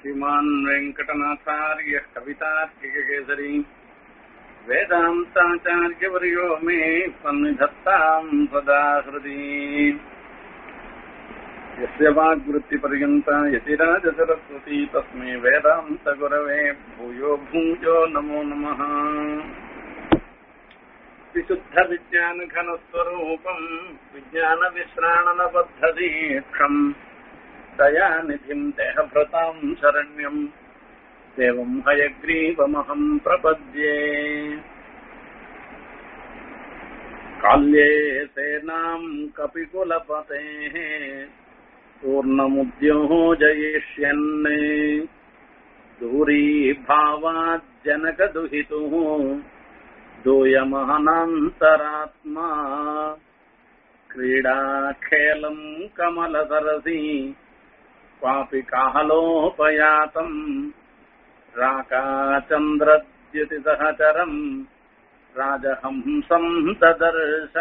श्रीमान् वेङ्कटनाथार्यः कवितार्किककेसरी वेदान्ताचार्यवर्यो मे सन्निधत्ताम् सदा हृदि यस्य वाग्वृत्तिपर्यन्ता यतिराजसरस्वती तस्मै वेदान्तगुरवे भूयो भूयो नमो नमः विशुद्धविज्ञानघनस्वरूपम् विज्ञानविश्राणनबद्धदीक्षम् दयानिधिम् देहभृताम् शरण्यम् देवम् हयग्रीवमहम् प्रपद्ये काल्ये सेनाम् कपिकुलपतेः पूर्णमुद्योजयिष्यन् दूरीभावाज्जनकदुहितुः दूयमहनान्तरात्मा क्रीडाखेलम् कमलसरसि क्वापि काहलोपयातम् राकाचन्द्रद्युतिसहचरम् राजहंसम् ददर्श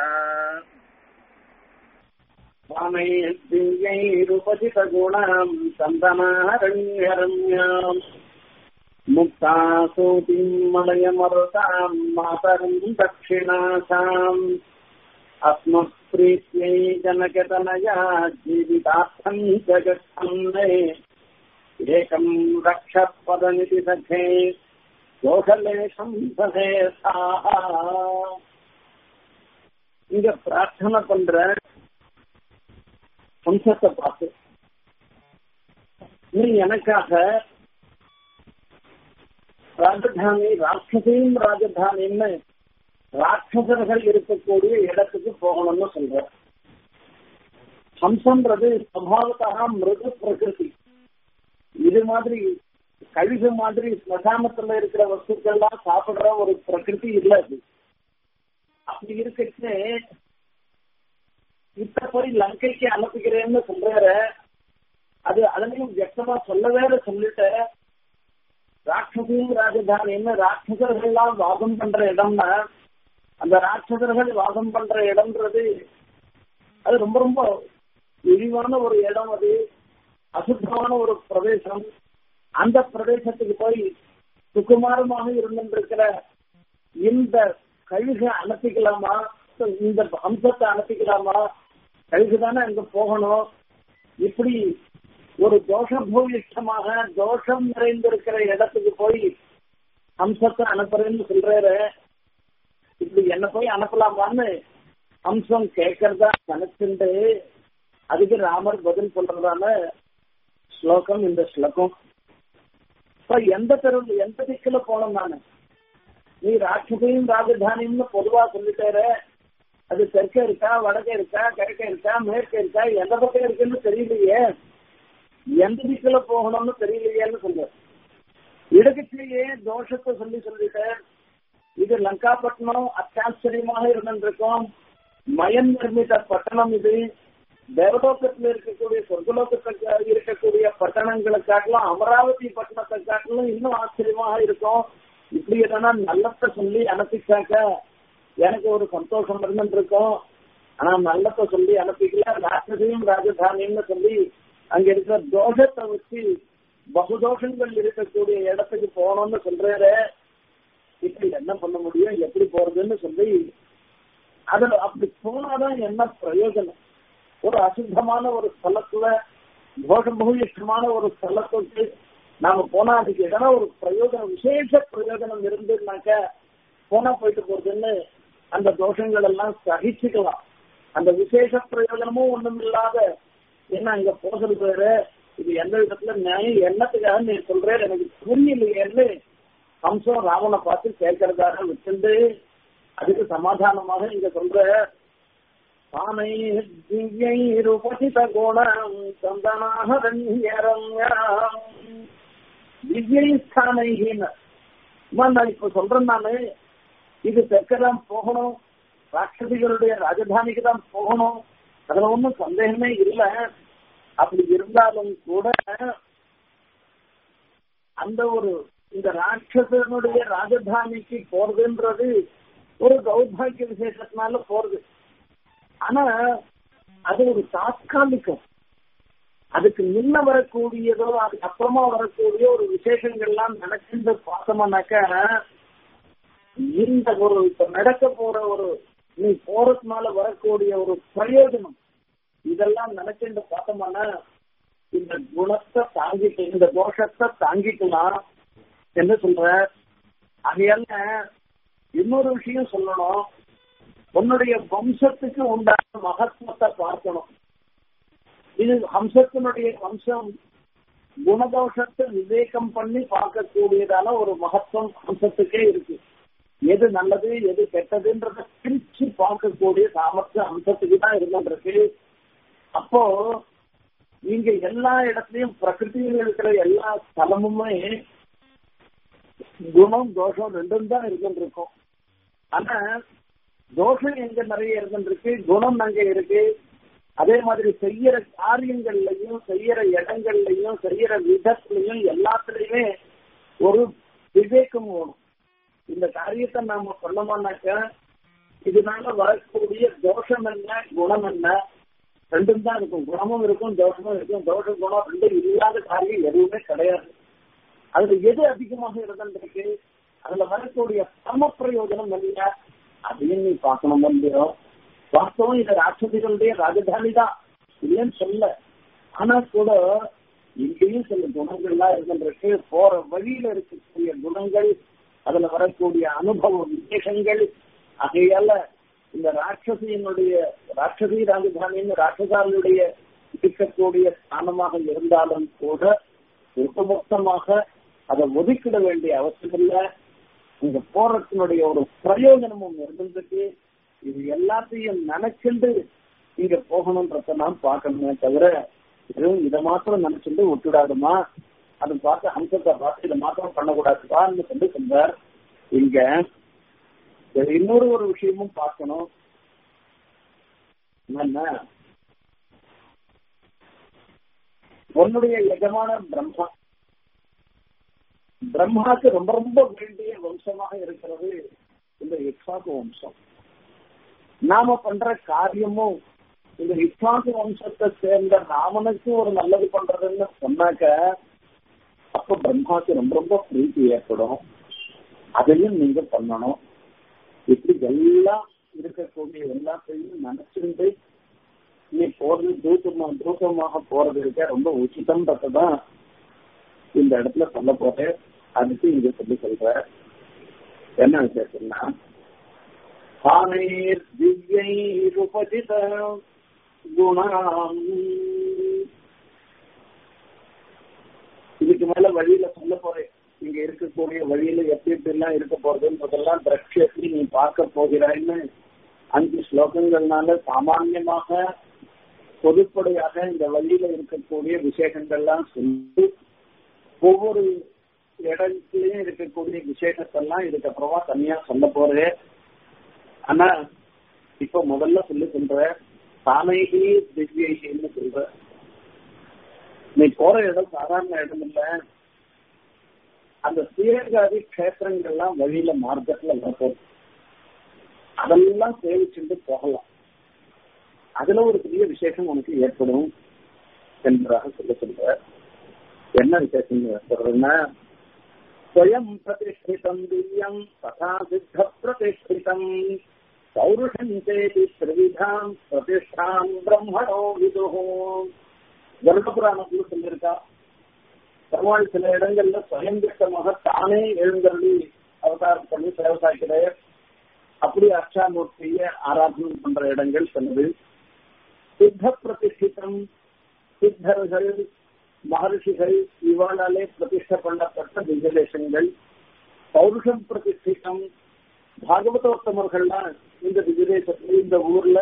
स्वामैर्दिव्यैरुपचितगुणाम् चन्दनारण्यरम्याम् मुक्तासूतिम् मलयमरुताम् मातरम् दक्षिणासाम् अस्मत्प्रीत्यै जनकतनया जीवितार्थम् जगत्सन्ने एकम् रक्षपदमिति सखे யோகலேஷம் சதேசாக இங்க பிரார்த்தனை பண்ற வம்சத்தை பார்த்து நீ எனக்காக ராஜதானி ராட்சசையும் ராஜதானின்னு ராட்சசர்கள் இருக்கக்கூடிய இடத்துக்கு போகணும்னு சொல்ற ஹம்சன்றது சபாவத்தாக மிருது பிரகிருதி இது மாதிரி கழுகு மாதிரி ஸ்மசானத்துல இருக்கிற வஸ்துக்கள்லாம் சாப்பிடுற ஒரு பிரகிருதி இல்ல அது அப்படி இருக்கச்சு இப்ப போய் லங்கைக்கு அனுப்புகிறேன்னு சொல்றாரு அது அதனையும் வியக்தமா சொல்ல வேற சொல்லிட்டு ராட்சசியும் ராஜதானின்னு ராட்சசர்கள்லாம் வாசம் பண்ற இடம்னா அந்த ராட்சசர்கள் வாசம் பண்ற இடம்ன்றது அது ரொம்ப ரொம்ப இழிவான ஒரு இடம் அது அசுத்தமான ஒரு பிரதேசம் அந்த பிரதேசத்துக்கு போய் சுகுமாரமாக இருந்திருக்கிற இந்த கழுகை அனுப்பிக்கலாமா இந்த அம்சத்தை அனுப்பிக்கலாமா கழுகு தானே அங்க போகணும் இப்படி ஒரு தோஷபூயிஷ்டமாக தோஷம் நிறைந்திருக்கிற இடத்துக்கு போய் அம்சத்தை அனுப்புறேன்னு சொல்றாரு இப்படி என்ன போய் அனுப்பலாமான்னு அம்சம் கேட்கறதா நினைச்சுட்டு அதுக்கு ராமர் பதில் சொல்றதான ஸ்லோகம் இந்த ஸ்லோகம் இப்ப எந்த தெருவில் எந்த திக்குல போனோம் நானு நீ ராட்சசையும் ராஜதானின்னு பொதுவா சொல்லிட்டாரு அது தெற்க இருக்கா வடக்க இருக்கா கிழக்க இருக்கா மேற்க இருக்கா எந்த பக்கம் இருக்குன்னு தெரியலையே எந்த திக்குல போகணும்னு தெரியலையேன்னு சொல்ற இடத்துலயே தோஷத்தை சொல்லி சொல்லிட்டேன் இது லங்காப்பட்டினம் அத்தியாச்சரியமாக இருந்திருக்கும் மயன் நிர்மித பட்டணம் இது தேவலோகத்தில் இருக்கக்கூடிய சொர்க்கலோகத்தில் இருக்கக்கூடிய பட்டணங்களை காட்டிலும் அமராவதி பட்டணத்தை காட்டிலும் இன்னும் ஆச்சரியமாக இருக்கும் இப்படி எதனா நல்லத்தை சொல்லி அனுப்பிச்சாக்க எனக்கு ஒரு சந்தோஷம் இருந்துருக்கும் ஆனா நல்லத்தை சொல்லி அனுப்பிக்கல ராட்சதையும் ராஜதானின்னு சொல்லி அங்க இருக்கிற தோஷத்தை வச்சு பகுதோஷங்கள் இருக்கக்கூடிய இடத்துக்கு போகணும்னு சொல்றாரு இப்படி என்ன பண்ண முடியும் எப்படி போறதுன்னு சொல்லி அதுல அப்படி போனாதான் என்ன பிரயோஜனம் ஒரு அசுத்தமான ஒரு ஸ்தலத்துல தோஷபூயிஷ்டமான ஒரு ஸ்தலத்துக்கு நாம போனா அதுக்கு எதனா ஒரு பிரயோஜனம் விசேஷ பிரயோஜனம் இருந்துனாக்க போனா போயிட்டு போறதுன்னு அந்த தோஷங்கள் எல்லாம் சகிச்சுக்கலாம் அந்த விசேஷ பிரயோஜனமும் ஒண்ணும் இல்லாத என்ன அங்க போகிறது பேரு இது எந்த விதத்துல நியாயம் என்னத்துக்காக நீ சொல்ற எனக்கு புரியலையேன்னு ஹம்சம் ராவனை பார்த்து கேட்கறதாக விட்டுண்டு அதுக்கு சமாதானமாக இங்க சொல்ற दिव्यैरुपचितगुणम् चन्दनाहरण्यरम्याम् திவ்யை ஸ்தானைகின்னு நான் இப்ப சொல்றேன் நானு இது தெற்கதான் போகணும் ராட்சசிகளுடைய ராஜதானிக்கு தான் போகணும் அதுல ஒன்றும் சந்தேகமே இல்லை அப்படி இருந்தாலும் கூட அந்த ஒரு இந்த ராட்சசனுடைய ராஜதானிக்கு போறதுன்றது ஒரு கௌபாகிய விசேஷத்தினால போறது ஆனா அது ஒரு தாத்காலிகம் அதுக்கு முன்ன வரக்கூடியதோ அதுக்கு அப்புறமா வரக்கூடிய ஒரு விசேஷங்கள்லாம் நினைச்சிருந்து பார்த்தோம்னாக்க இந்த ஒரு இப்ப நடக்க போற ஒரு நீ போறதுனால வரக்கூடிய ஒரு பிரயோஜனம் இதெல்லாம் நினைச்சுட்டு பார்த்தோம்னா இந்த குணத்தை தாங்கிட்டு இந்த தோஷத்தை தாங்கிக்கலாம் என்ன சொல்ற அதையால இன்னொரு விஷயம் சொல்லணும் உன்னுடைய வம்சத்துக்கு உண்டான மகத்துவத்தை பார்க்கணும் இது ஹம்சத்தினுடைய வம்சம் குணதோஷத்தை விவேகம் பண்ணி பார்க்கக்கூடியதான ஒரு மகத்துவம் ஹம்சத்துக்கே இருக்கு எது நல்லது எது கெட்டதுன்றத பிரிச்சு பார்க்கக்கூடிய சாமர்த்தியம் அம்சத்துக்கு தான் இருந்துருக்கு அப்போ நீங்க எல்லா இடத்துலயும் பிரகிருதியில் இருக்கிற எல்லா ஸ்தலமுமே குணம் தோஷம் ரெண்டும் தான் இருந்துருக்கும் ஆனா தோஷம் எங்க நிறைய இருந்துருக்கு குணம் அங்க இருக்கு அதே மாதிரி செய்யற காரியங்கள்லயும் செய்யற இடங்கள்லயும் செய்யற விதத்திலையும் எல்லாத்துலயுமே ஒரு விவேகம் வேணும் இந்த காரியத்தை நாம பண்ணோம்னாக்க இதனால வரக்கூடிய தோஷம் என்ன குணம் என்ன ரெண்டும் தான் இருக்கும் குணமும் இருக்கும் தோஷமும் இருக்கும் தோஷம் குணம் ரெண்டும் இல்லாத காரியம் எதுவுமே கிடையாது அதுல எது அதிகமாக இருந்திருக்கு அதுல வரக்கூடிய பரம பிரயோஜனம் இல்லையா அதையும் நீ பார்க்கணும் இல்லையோ வாஸ்தவம் இது ராட்சதிகளுடைய ராஜதானி தான் இல்லைன்னு சொல்ல ஆனா கூட இங்கேயும் சில குணங்கள்லாம் இருக்கின்றிருக்கு போற வழியில இருக்கக்கூடிய குணங்கள் அதுல வரக்கூடிய அனுபவ விசேஷங்கள் ஆகையால இந்த ராட்சசியினுடைய ராட்சசி ராஜதானின்னு ராட்சசாலுடைய இருக்கக்கூடிய ஸ்தானமாக இருந்தாலும் கூட ஒட்டுமொத்தமாக அதை ஒதுக்கிட வேண்டிய அவசியம் இல்லை இங்க போறத்தினுடைய ஒரு பிரயோஜனமும் இருந்ததுக்கு இது எல்லாத்தையும் நினைச்சுண்டு இங்க போகணும்ன்றத நாம் பார்க்கணுமே தவிர வெறும் இதை மாத்திரம் நினைச்சுட்டு விட்டுடாதுமா அதை பார்த்து அம்சத்தை பார்த்து இதை மாத்திரம் பண்ணக்கூடாதுப்பான்னு சொல்லி சொன்னார் இங்க இன்னொரு ஒரு விஷயமும் பார்க்கணும் என்ன உன்னுடைய எஜமான பிரம்மா பிரம்மாக்கு ரொம்ப ரொம்ப வேண்டிய வம்சமாக இருக்கிறது இந்த இக்ஷாக்கு வம்சம் நாம பண்ற காரியமும் இந்த இக்ஷாக்கு வம்சத்தை சேர்ந்த ராமனுக்கு ஒரு நல்லது பண்றதுன்னு சொன்னாக்க அப்ப பிரம்மாக்கு ரொம்ப ரொம்ப பிரீத்தி ஏற்படும் அதையும் நீங்க பண்ணணும் இப்படி எல்லாம் இருக்கக்கூடிய எல்லாத்தையும் நினைச்சிருந்து நீ போறது தூக்கமா தூக்கமாக போறது இருக்க ரொம்ப உச்சிதம்ன்றதான் இந்த இடத்துல சொல்ல போறேன் அதுக்கு இங்க சொல்லி சொல்ற என்ன விசேஷம்னா ஆனைர் திவ்யைருபஜித குணாம் இதுக்கு மேல வழியில சொல்ல போறேன் இங்க இருக்கக்கூடிய வழியில எப்படி எப்படி எல்லாம் இருக்க போறதுன்றதெல்லாம் திரட்சி நீ பார்க்க போகிறாய்ன்னு அஞ்சு ஸ்லோகங்கள்னால சாமான்யமாக பொதுப்படையாக இந்த வழியில இருக்கக்கூடிய விசேஷங்கள்லாம் சொல்லி ஒவ்வொரு இடத்துலயும் இருக்கக்கூடிய விசேஷத்தெல்லாம் இதுக்கப்புறமா தனியா சொல்ல போறேன் ஆனா இப்ப முதல்ல சொல்லி சொல்ற சாமைகி திவ்யன்னு சொல்ற நீ போற இடம் சாதாரண இடம் இல்ல அந்த சீரகாதி கஷேத்திரங்கள்லாம் வழியில மார்க்கெட்ல போகும் அதெல்லாம் சேவிச்சுட்டு போகலாம் அதுல ஒரு பெரிய விசேஷம் உனக்கு ஏற்படும் என்பதாக சொல்ல சொல்ற என்ன விசேஷம் சொல்றேன்னா ஸ்வயம் பிரதிஷ்டிதம் திவ்யம் ததா சித்த பிரதிஷ்டிதம் பௌருஷம் சேதி திரிவிதாம் பிரதிஷ்டாம் பிரம்மணோ விது கருட புராணத்துல சொல்லியிருக்கா பெருமாள் சில இடங்கள்ல சுயந்திரமாக தானே எழுந்தருளி அவதாரம் பண்ணி சேவை சாய்க்கிறார் அப்படி அர்ச்சாமூர்த்திய ஆராதனை பண்ற இடங்கள் சொன்னது சித்த பிரதிஷ்டிதம் சித்தர்கள் மகர்ஷிகள் இவாளாலே பிரதிஷ்ட பண்ணப்பட்ட திவ்யதேசங்கள் பௌருஷம் பிரதிஷ்டிதம் பாகவதோத்தமர்கள்லாம் இந்த திவ்யதேசத்துல இந்த ஊர்ல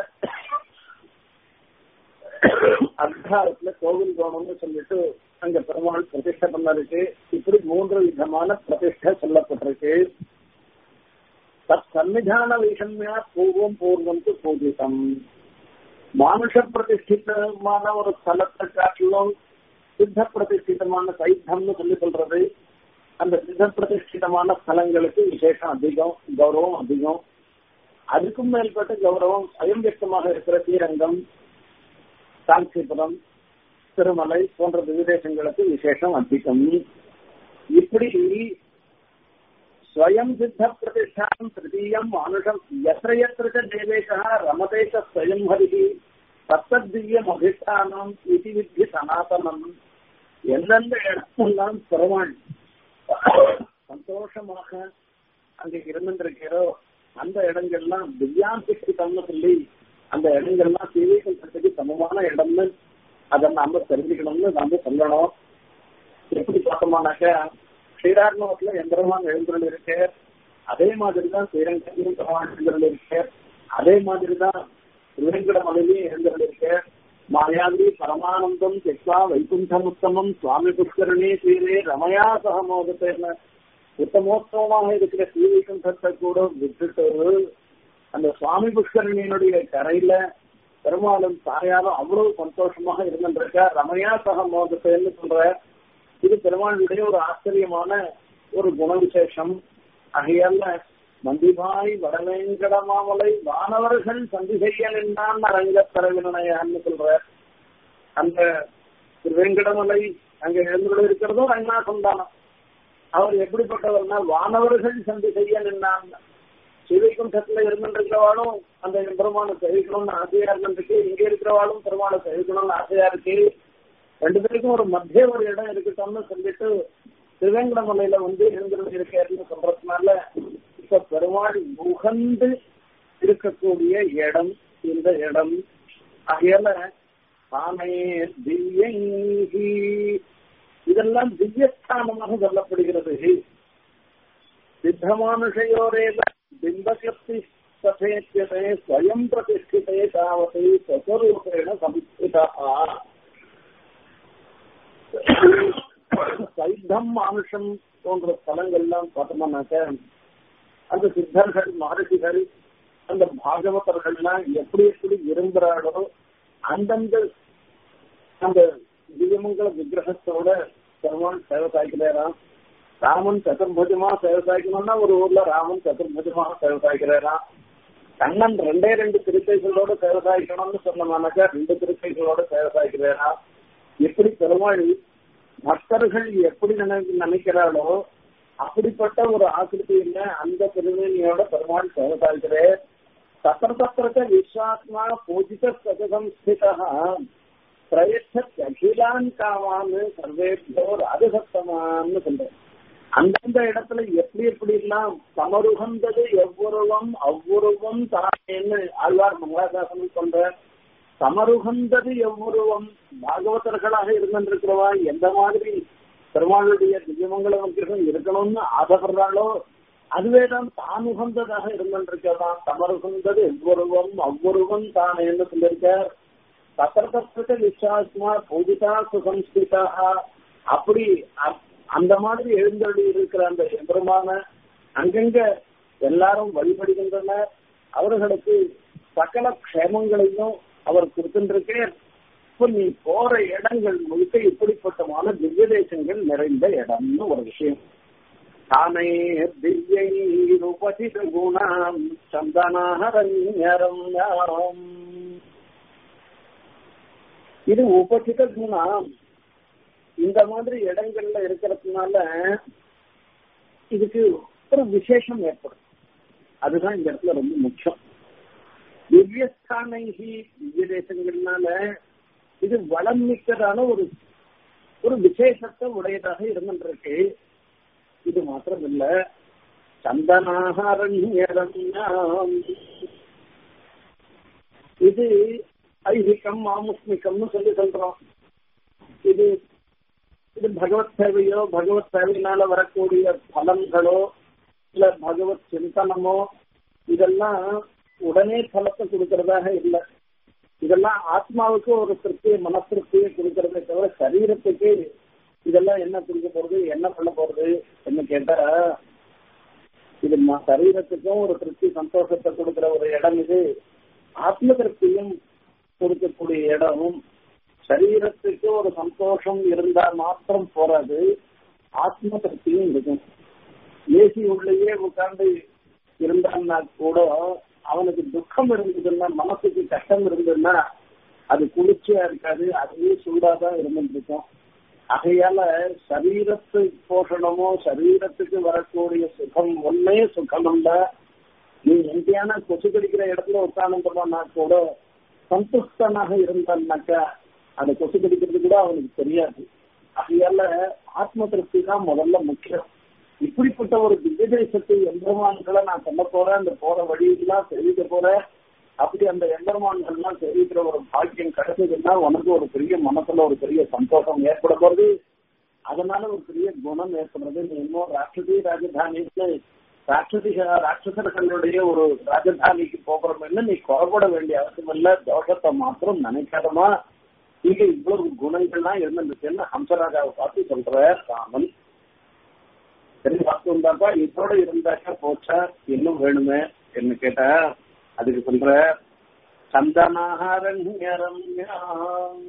அர்த்தாரத்துல கோவில் கோணம்னு சொல்லிட்டு அங்க பெருமாள் பிரதிஷ்ட பண்ணருக்கு இப்படி மூன்று விதமான பிரதிஷ்ட சொல்லப்பட்டிருக்கு தத் சன்னிதான வைஷமியா பூர்வம் பூர்வம் பூஜிதம் மானுஷ பிரதிஷ்டிதமான ஒரு ஸ்தலத்தை காட்டிலும் சித்த பிரதிஷ்டிதமான சைத்தம்னு சொல்லி சொல்றது அந்த சித்த பிரதிஷ்டிதமான ஸ்தலங்களுக்கு விசேஷம் அதிகம் கௌரவம் அதிகம் அதுக்கும் மேற்பட்ட கௌரவம் ஸ்வயம் வியக்தமாக இருக்கிற ஸ்ரீரங்கம் காஞ்சிபுரம் திருமலை போன்ற திவ்யதேசங்களுக்கு விசேஷம் அதிகம் இப்படி ஸ்வயம் சித்த பிரதிஷ்டாம் திருத்தீயம் மானுஷம் எத்திர எத்திர ச தேவேஷா ரமதே ச ஸ்வயம் ஹரிஹி தத்தத்திவ்யம் அதிஷ்டானம் இது வித்தி சனாதனம் எந்தெந்த இடமெல்லாம் பெருமாள் சந்தோஷமாக அங்க இருந்திருக்கிறோ அந்த இடங்கள்லாம் திவ்யாந்திஷ்டிதம்னு சொல்லி அந்த இடங்கள்லாம் சீவைகளுக்கு சமமான இடம்னு அதை நாம தெரிஞ்சுக்கணும்னு நாம சொல்லணும் எப்படி பார்த்தோம்னாக்கா ஸ்ரீராஜ்மோகத்துல எந்திரமான் எழுந்துள்ள இருக்கு அதே மாதிரி தான் ஸ்ரீரங்கத்திலும் பெருமாள் எழுந்துள்ள இருக்கு அதே மாதிரி தான் திருவேங்கட மலையிலையும் எழுந்துள்ள இருக்கு மாயாதி பரமானந்தம் தெக்வா வைகுண்டமுத்தமம் சுவாமி புஷ்கரணி ஸ்ரீரே ரமயா சகமோகத்தேர்ன உத்தமோத்தமமாக இருக்கிற ஸ்ரீவைகுண்டத்தை கூட விட்டுட்டு அந்த சுவாமி புஷ்கரணியினுடைய கரையில பெருமாளும் தாயாரும் அவ்வளவு சந்தோஷமாக இருந்திருக்கா ரமயா சகமோகத்தேன்னு சொல்ற இது பெருமாளுடைய ஒரு ஆச்சரியமான ஒரு குண விசேஷம் ஆகையால மந்திபாய் வடவேங்கட மாமலை வானவர்கள் சந்தி செய்ய நின்றான் அரங்கத்தரவினையான்னு சொல்ற அந்த திருவேங்கடமலை அங்க எழுந்துள்ள இருக்கிறதும் ரங்கநாதன் தானா அவர் எப்படிப்பட்டவர்னா வானவர்கள் சந்தி செய்ய நின்றான் சிவைக்குண்டத்துல இருந்துருக்கிறவாளும் அந்த பெருமானை சகிக்கணும்னு ஆசையா இருந்துருக்கு இங்க இருக்கிறவாளும் பெருமானை சகிக்கணும்னு ஆசையா இருக்கு ரெண்டு பேருக்கும் ஒரு மத்திய ஒரு இடம் இருக்கட்டும்னு சொல்லிட்டு திருவேங்கடமலையில வந்து எழுந்திருந்து இருக்காருன்னு சொல்றதுனால இப்ப பெருமாள் உகந்து இருக்கக்கூடிய இடம் இந்த இடம் ஆகையால தானே திவ்யங்கி இதெல்லாம் திவ்யஸ்தானமாக சொல்லப்படுகிறது சித்தமானுஷயோரேவ பிம்பகப்தி ததேத்தியதே ஸ்வயம் பிரதிஷ்டிதே தாவத்தை ஸ்வஸ்வரூபேண சம்ஸ்கிருதா சைத்தம் மானுஷம் போன்ற ஸ்தலங்கள்லாம் பார்த்தோம்னாக்க அந்த சித்தர்கள் மகர்ஷிகள் அந்த பாகவதர்கள்லாம் எப்படி எப்படி விரும்புறாளோ அந்தந்த அந்த திவ்யமங்கல விக்கிரகத்தோட பெருமான் சேவை சாய்க்கிறாராம் ராமன் சதுர்புஜமா சேவை சாய்க்கணும்னா ஒரு ஊர்ல ராமன் சதுர்புஜமாக சேவை சாய்க்கிறாராம் கண்ணன் ரெண்டே ரெண்டு திருக்கைகளோட சேவை சாய்க்கணும்னு சொன்னோம்னாக்கா ரெண்டு திருக்கைகளோட சேவை சாய்க்கிறாராம் எப்படி பெருமாள் பக்தர்கள் எப்படி நினை நினைக்கிறாளோ அப்படிப்பட்ட ஒரு ஆக்கிருத்தியில அந்த திருமணியோட பெருமாள் சேவை சாய்க்கிறேன் தத்திர தத்திரத்த விஸ்வாத்மா பூஜித சதசம்ஸ்திதா பிரயச்சத் அகிலான் காவான் சர்வேபியோ ராஜசத்தமான்னு சொல்றேன் அந்தந்த இடத்துல எப்படி எப்படி எல்லாம் சமருகந்தது எவ்வுருவம் அவ்வுருவம் தானேன்னு ஆழ்வார் மங்களாசாசனம் சொல்ற சமருகந்தது எவ்வுருவம் பாகவதர்களாக இருந்திருக்கிறவா எந்த மாதிரி பெருமாளுடைய திவ்யமங்கல விக்கிரகம் இருக்கணும்னு ஆசைப்படுறாளோ அதுவே தான் தான் உகந்ததாக இருந்திருக்கதான் சமருகந்தது எவ்வுருவம் அவ்வுருவம் தானேன்னு சொல்லியிருக்கார் தத்திர விஸ்வாத்மா பூஜிதா சுசம்ஸ்கிருதா அப்படி அந்த மாதிரி எழுந்தருளி இருக்கிற அந்த பெருமான அங்கங்க எல்லாரும் வழிபடுகின்றனர் அவர்களுக்கு சகல க்ஷேமங்களையும் அவர் கொடுத்துருக்கேன் இப்ப நீ போற இடங்கள் முழுக்க இப்படிப்பட்டமான திவ்ய தேசங்கள் நிறைந்த இடம்னு ஒரு விஷயம் தானே திவ்யை உபசித குணாம் சந்தனாரண்யரம் இது உபசித குணம் இந்த மாதிரி இடங்கள்ல இருக்கிறதுனால இதுக்கு ஒரு விசேஷம் ஏற்படும் அதுதான் இந்த இடத்துல ரொம்ப முக்கியம் திவ்யஸ்தானைகி திவ்ய தேசங்கள்னால இது வளம் மிக்கதான ஒரு ஒரு விசேஷத்தை உடையதாக இருந்திருக்கு இது மாத்திரம் இல்ல சந்தனாகரண்யம் இது ஐஹிகம் மாமுஸ்மிகம்னு சொல்லி சொல்றோம் இது இது பகவத் சேவையோ பகவத் சேவையினால வரக்கூடிய பலன்களோ இல்ல பகவத் சிந்தனமோ இதெல்லாம் உடனே பலத்தை கொடுக்கறதாக இல்லை இதெல்லாம் ஆத்மாவுக்கு ஒரு திருப்தியை மன திருப்தியை கொடுக்கறதே தவிர சரீரத்துக்கு இதெல்லாம் என்ன கொடுக்க போறது என்ன பண்ண போறது என்ன கேட்டா இது சரீரத்துக்கும் ஒரு திருப்தி சந்தோஷத்தை கொடுக்கிற ஒரு இடம் இது ஆத்ம திருப்தியும் கொடுக்கக்கூடிய இடமும் சரீரத்துக்கு ஒரு சந்தோஷம் இருந்தா மாத்திரம் போறாது ஆத்ம திருப்தியும் இருக்கும் ஏசி உள்ளேயே உட்கார்ந்து இருந்தான்னா கூட அவனுக்கு துக்கம் இருந்ததுன்னா மனசுக்கு கஷ்டம் இருந்ததுன்னா அது குளிர்ச்சியா இருக்காது அதுவே சூடாதான் இருந்துட்டு இருக்கும் ஆகையால சரீரத்து போஷணமோ சரீரத்துக்கு வரக்கூடிய சுகம் ஒன்னே சுகம் இல்ல நீ எங்கேயான கொசு கடிக்கிற இடத்துல உட்காந்துட்டோம்னா கூட சந்துஷ்டனாக இருந்தான்னாக்கா அந்த கொசு கடிக்கிறது கூட அவனுக்கு தெரியாது ஆகையால ஆத்ம திருப்தி தான் முதல்ல முக்கியம் இப்படிப்பட்ட ஒரு திவ்யதேசத்தை எம்பெருமான்களை நான் சொல்ல போறேன் அந்த போற வழியெல்லாம் தெரிவிக்க போறேன் அப்படி அந்த எம்பெருமான்கள்லாம் தெரிவிக்கிற ஒரு பாக்கியம் கிடைச்சதுன்னா உனக்கு ஒரு பெரிய மனசுல ஒரு பெரிய சந்தோஷம் ஏற்பட போறது அதனால ஒரு பெரிய குணம் ஏற்படுறது நீ இன்னும் ராட்சதி ராஜதானிக்கு ராட்சதி ராட்சசர்களுடைய ஒரு ராஜதானிக்கு போகிறோம்னு நீ குறப்பட வேண்டிய அவசியம் இல்ல தோஷத்தை மாத்திரம் நினைக்காதமா இங்க இவ்வளவு குணங்கள்லாம் இருந்துச்சுன்னு ஹம்சராஜாவை பார்த்து சொல்ற ராமன் சரி வாக்கு இருந்தாப்பா இதோட இருந்தாக்கா போச்சா இன்னும் வேணுமே என்ன கேட்டா அதுக்கு சொல்ற சந்தனாரண்யரம்யாம்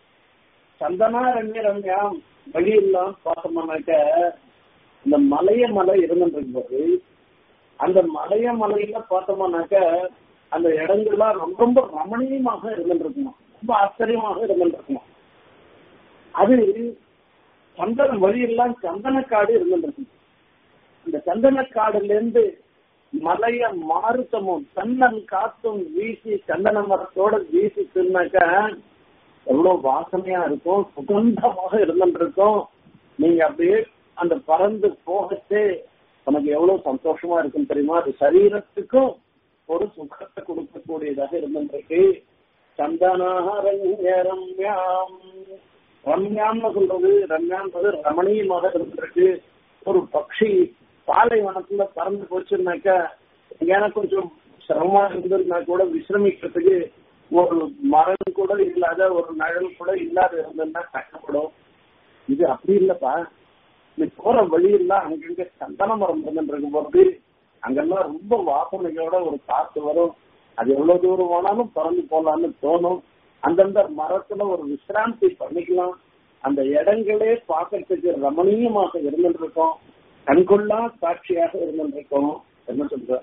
சந்தனாரண்யரம்யாம் வழியெல்லாம் பார்த்தோம்னாக்க இந்த மலைய மலை இருந்துருக்கும்போது அந்த மலைய மலையில பார்த்தோம்னாக்க அந்த இடங்கள்லாம் ரொம்ப ரொம்ப ரமணீயமாக இருந்துருக்குமா ரொம்ப ஆச்சரியமாக இருந்துருக்குமா அது சந்தன வழியெல்லாம் சந்தனக்காடு இருந்துருக்கு அந்த சந்தனக்காடுல இருந்து மலைய மாறுத்தமும் தன்னல் காத்தும் வீசி சந்தன மரத்தோட வீசி தின்னாக்க எவ்வளவு வாசனையா இருக்கும் சுகந்தமாக இருந்துருக்கும் நீங்க அப்படியே அந்த பறந்து போகச்சே உனக்கு எவ்வளவு சந்தோஷமா இருக்கும் தெரியுமா அது சரீரத்துக்கும் ஒரு சுகத்தை கொடுக்கக்கூடியதாக இருந்துருக்கு சந்தனாக ரம்யாம் ரம்யாம்னு சொல்றது ரம்யான்றது ரமணீயமாக இருந்திருக்கு ஒரு பக்ஷி பாலைவனத்துல பறந்து போச்சுன்னாக்கா எங்கேயான கொஞ்சம் சிரமமா இருந்ததுன்னா கூட விசிரமிக்கிறதுக்கு ஒரு மரம் கூட இல்லாத ஒரு நிழல் கூட இல்லாத இருந்ததுன்னா கஷ்டப்படும் இது அப்படி இல்லப்பா நீ போற வழியெல்லாம் அங்கங்க சந்தன மரம் இருந்துட்டு போது அங்கெல்லாம் ரொம்ப வாசனையோட ஒரு காத்து வரும் அது எவ்வளவு தூரம் வேணாலும் பறந்து போலான்னு தோணும் அந்தந்த மரத்துல ஒரு விசிராந்தி பண்ணிக்கலாம் அந்த இடங்களே பார்க்கறதுக்கு ரமணீயமாக இருந்துட்டு இருக்கும் கண்கொள்ளா சாட்சியாக இருந்திருக்கோம் என்ன சொல்ற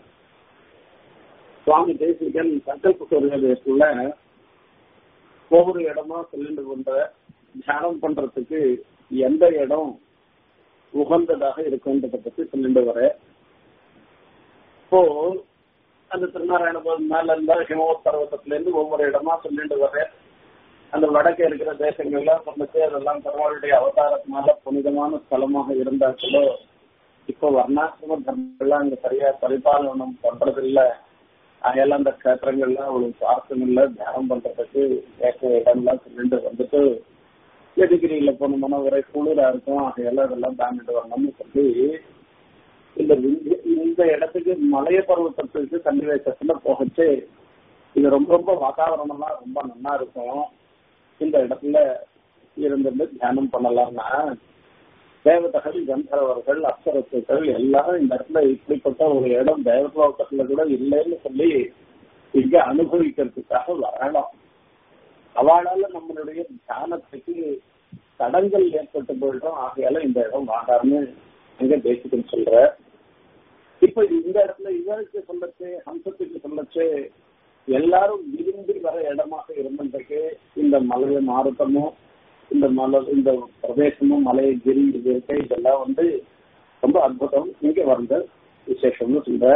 சுவாமி தேசிகன் சங்கல்ப சூரியத்துல ஒவ்வொரு இடமா சொல்லிட்டு கொண்ட தியானம் பண்றதுக்கு எந்த இடம் உகந்ததாக இருக்குன்றத பத்தி சொல்லிட்டு வர இப்போ அந்த திருநாராயணபுரம் மேல இருந்தா ஹிமவத் பர்வத்தத்துல இருந்து ஒவ்வொரு இடமா சொல்லிட்டு வர அந்த வடக்கே இருக்கிற தேசங்கள்லாம் சொன்னது அதெல்லாம் பெருமாளுடைய அவதாரத்தினால புனிதமான ஸ்தலமாக இருந்தா கூட இப்போ வர்ணாசிரம தர்மங்கள்லாம் அங்க சரியா பரிபாலனம் பண்றது இல்ல அங்கெல்லாம் அந்த கஷேத்திரங்கள்லாம் அவ்வளவு சுவாசம் இல்ல தியானம் பண்றதுக்கு ஏற்ற இடம்லாம் சொல்லிட்டு வந்துட்டு எதுகிரியில போனோம்னா ஒரே குளிரா இருக்கும் அதையெல்லாம் இதெல்லாம் தாண்டிட்டு வரணும்னு சொல்லி இந்த இந்த இடத்துக்கு மலைய பருவத்திற்கு தண்ணி வேசத்துல போகச்சு இது ரொம்ப ரொம்ப வாதாவரணம் எல்லாம் ரொம்ப நல்லா இருக்கும் இந்த இடத்துல இருந்துட்டு தியானம் பண்ணலாம்னா தேவதகள் கந்தர்வர்கள் அப்சரத்துகள் எல்லாரும் இந்த இடத்துல இப்படிப்பட்ட ஒரு இடம் தேவலோகத்துல கூட இல்லைன்னு சொல்லி இங்க அனுபவிக்கிறதுக்காக வரணும் அவளால நம்மளுடைய தியானத்துக்கு தடங்கள் ஏற்பட்டு போயிட்டோம் ஆகையால இந்த இடம் வாடான்னு அங்க பேசிக்கன்னு சொல்ற இப்ப இந்த இடத்துல இவருக்கு சொல்லச்சு ஹம்சத்துக்கு சொல்லச்சு எல்லாரும் விரும்பி வர இடமாக இருந்திருக்கு இந்த மலைய மாறுத்தமும் இந்த மலை இந்த பிரதேசமும் மலை கிரி இது இருக்கு இதெல்லாம் வந்து ரொம்ப அற்புதம் இங்க வந்த விசேஷம்னு சொல்ற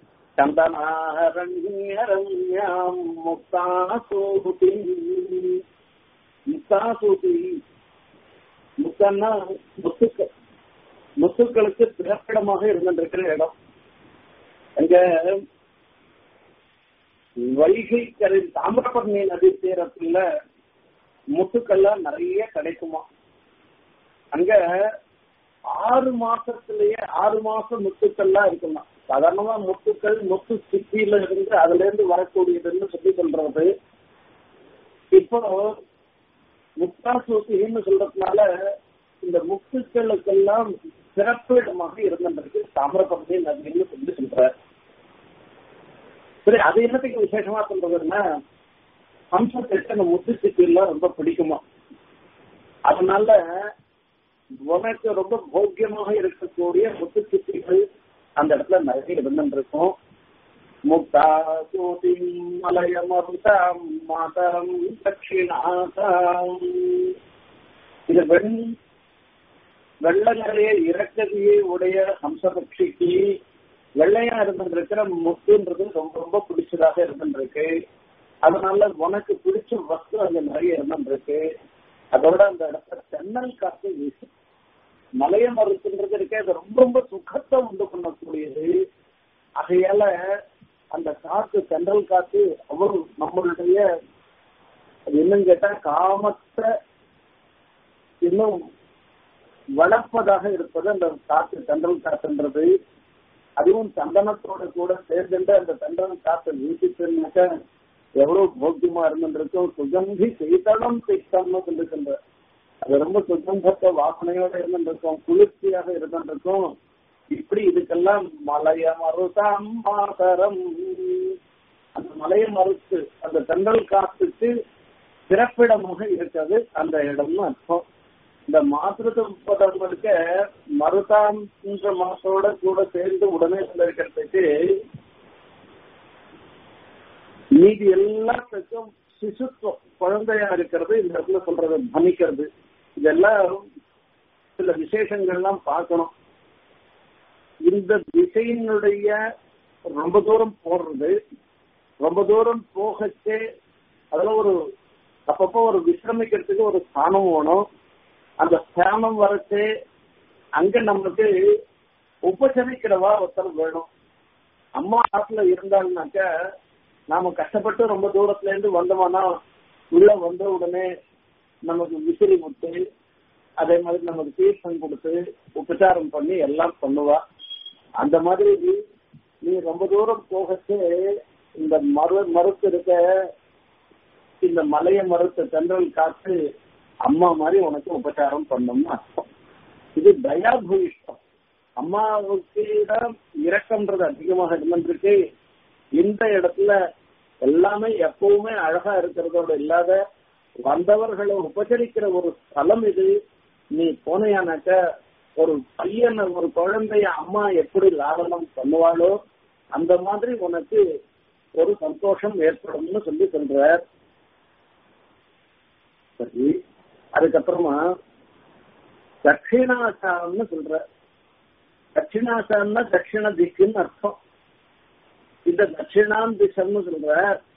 சந்தனாரண்யம் முக்தாசூதி முக்தாசூதி முக்கன்னா முத்துக்கள் முத்துக்களுக்கு பிறப்பிடமாக இருந்திருக்கிற இடம் அங்க வைகை கரை தாமிரபரணி நதி தீரத்துல முத்துக்கள்லாம் நிறைய கிடைக்குமா அங்க ஆறு மாசத்திலேயே ஆறு மாசம் முத்துக்கள்லாம் இருக்குமா சாதாரணமா முத்துக்கள் முத்து சிப்பியில இருந்து அதுல இருந்து வரக்கூடியதுன்னு சொல்லி சொல்றது இப்போ முக்தாசூத்தின்னு சொல்றதுனால இந்த முத்துக்களுக்கெல்லாம் சிறப்பிடமாக இருந்திருக்கு தாமிரபரணி நதின்னு சொல்லி சொல்ற சரி அது என்னத்துக்கு விசேஷமா சொல்றதுன்னா ஹம்சத்துக்கு அந்த முத்து சிப்பிலாம் ரொம்ப பிடிக்குமா அதனால உனக்கு ரொம்ப போக்கியமாக இருக்கக்கூடிய முத்து சிப்பிகள் அந்த இடத்துல நிறைய இருந்துருக்கும் முக்தாசூதிம் மலயமருதாம் மாதரம் தட்சிணாசாம் இது வெண் வெள்ள நிறைய இறக்கதியை உடைய ஹம்சபக்ஷிக்கு வெள்ளையா இருந்துருக்கிற முத்துன்றது ரொம்ப ரொம்ப பிடிச்சதாக இருந்துருக்கு அதனால உனக்கு பிடிச்ச வஸ்து அங்க நிறைய இருந்துருக்கு அதோட அந்த இடத்துல தென்னல் காத்து வீசு மலைய மறுத்துன்றது இருக்கே அது ரொம்ப ரொம்ப சுகத்தை உண்டு பண்ணக்கூடியது ஆகையால அந்த காத்து தென்றல் காத்து அவ்வளவு நம்மளுடைய அது என்னன்னு கேட்டா காமத்தை இன்னும் வளர்ப்பதாக இருப்பது அந்த காத்து தென்றல் காத்துன்றது அதுவும் சந்தனத்தோட கூட சேர்ந்துட்டு அந்த தென்றல் காத்து வீசிட்டுனாக்க எவ்வளவு போக்கியமா இருந்துருக்கும் சுகந்தி சீதளம் திட்டம்னு சொல்லிருக்கின்ற அது ரொம்ப சுகந்தத்தை வாசனையோட இருந்துருக்கும் குளிர்ச்சியாக இருந்துருக்கும் இப்படி இதுக்கெல்லாம் மலைய மறுதாம் மாதரம் அந்த மலைய மறுத்து அந்த தென்றல் காத்துக்கு பிறப்பிடமாக இருக்கிறது அந்த இடம்னு அர்த்தம் இந்த மாத்திருப்பதற்கு மருதாம் என்ற மாசோட கூட சேர்ந்து உடனே இருக்கிறதுக்கு மீதி எல்லாத்துக்கும் சிசுத்துவம் குழந்தையா இருக்கிறது இந்த இடத்துல சொல்றது பணிக்கிறது இதெல்லாம் சில விசேஷங்கள்லாம் பார்க்கணும் இந்த திசையினுடைய ரொம்ப தூரம் போடுறது ரொம்ப தூரம் போகச்சே அதுல ஒரு அப்பப்போ ஒரு விசிரமிக்கிறதுக்கு ஒரு ஸ்தானம் வேணும் அந்த ஸ்தானம் வரச்சு அங்க நமக்கு உபசரிக்கிறவா ஒருத்தர் வேணும் அம்மா ஆத்துல இருந்தாங்கனாக்க நாம கஷ்டப்பட்டு ரொம்ப தூரத்துல இருந்து வந்தோம்னா உள்ள வந்த உடனே நமக்கு விசிறி முட்டு அதே மாதிரி நமக்கு தீர்த்தம் கொடுத்து உபச்சாரம் பண்ணி எல்லாம் பண்ணுவா அந்த மாதிரி நீ ரொம்ப தூரம் போகச்சு இந்த மறு மறுத்து இருக்க இந்த மலையை மறுத்த தென்றல் காத்து அம்மா மாதிரி உனக்கு உபச்சாரம் பண்ணணும்னு அர்த்தம் இது தயாபூயிஷ்டம் அம்மாவுக்கு தான் இரக்கம்ன்றது அதிகமாக இருந்திருக்கு இந்த இடத்துல எல்லாமே எப்பவுமே அழகா இருக்கிறதோட இல்லாத வந்தவர்களை உபச்சரிக்கிற ஒரு ஸ்தலம் இது நீ போனையானாக்க ஒரு பையனை ஒரு குழந்தைய அம்மா எப்படி லாலனம் பண்ணுவாளோ அந்த மாதிரி உனக்கு ஒரு சந்தோஷம் ஏற்படும்னு சொல்லி சொல்றார் சரி அதுக்கப்புறமா தட்சிணாசாரம்னு சொல்ற தட்சிணாசாரம்னா தட்சிண திக்குன்னு அர்த்தம் இந்த தட்சிணாம் திசம்னு சொல்ற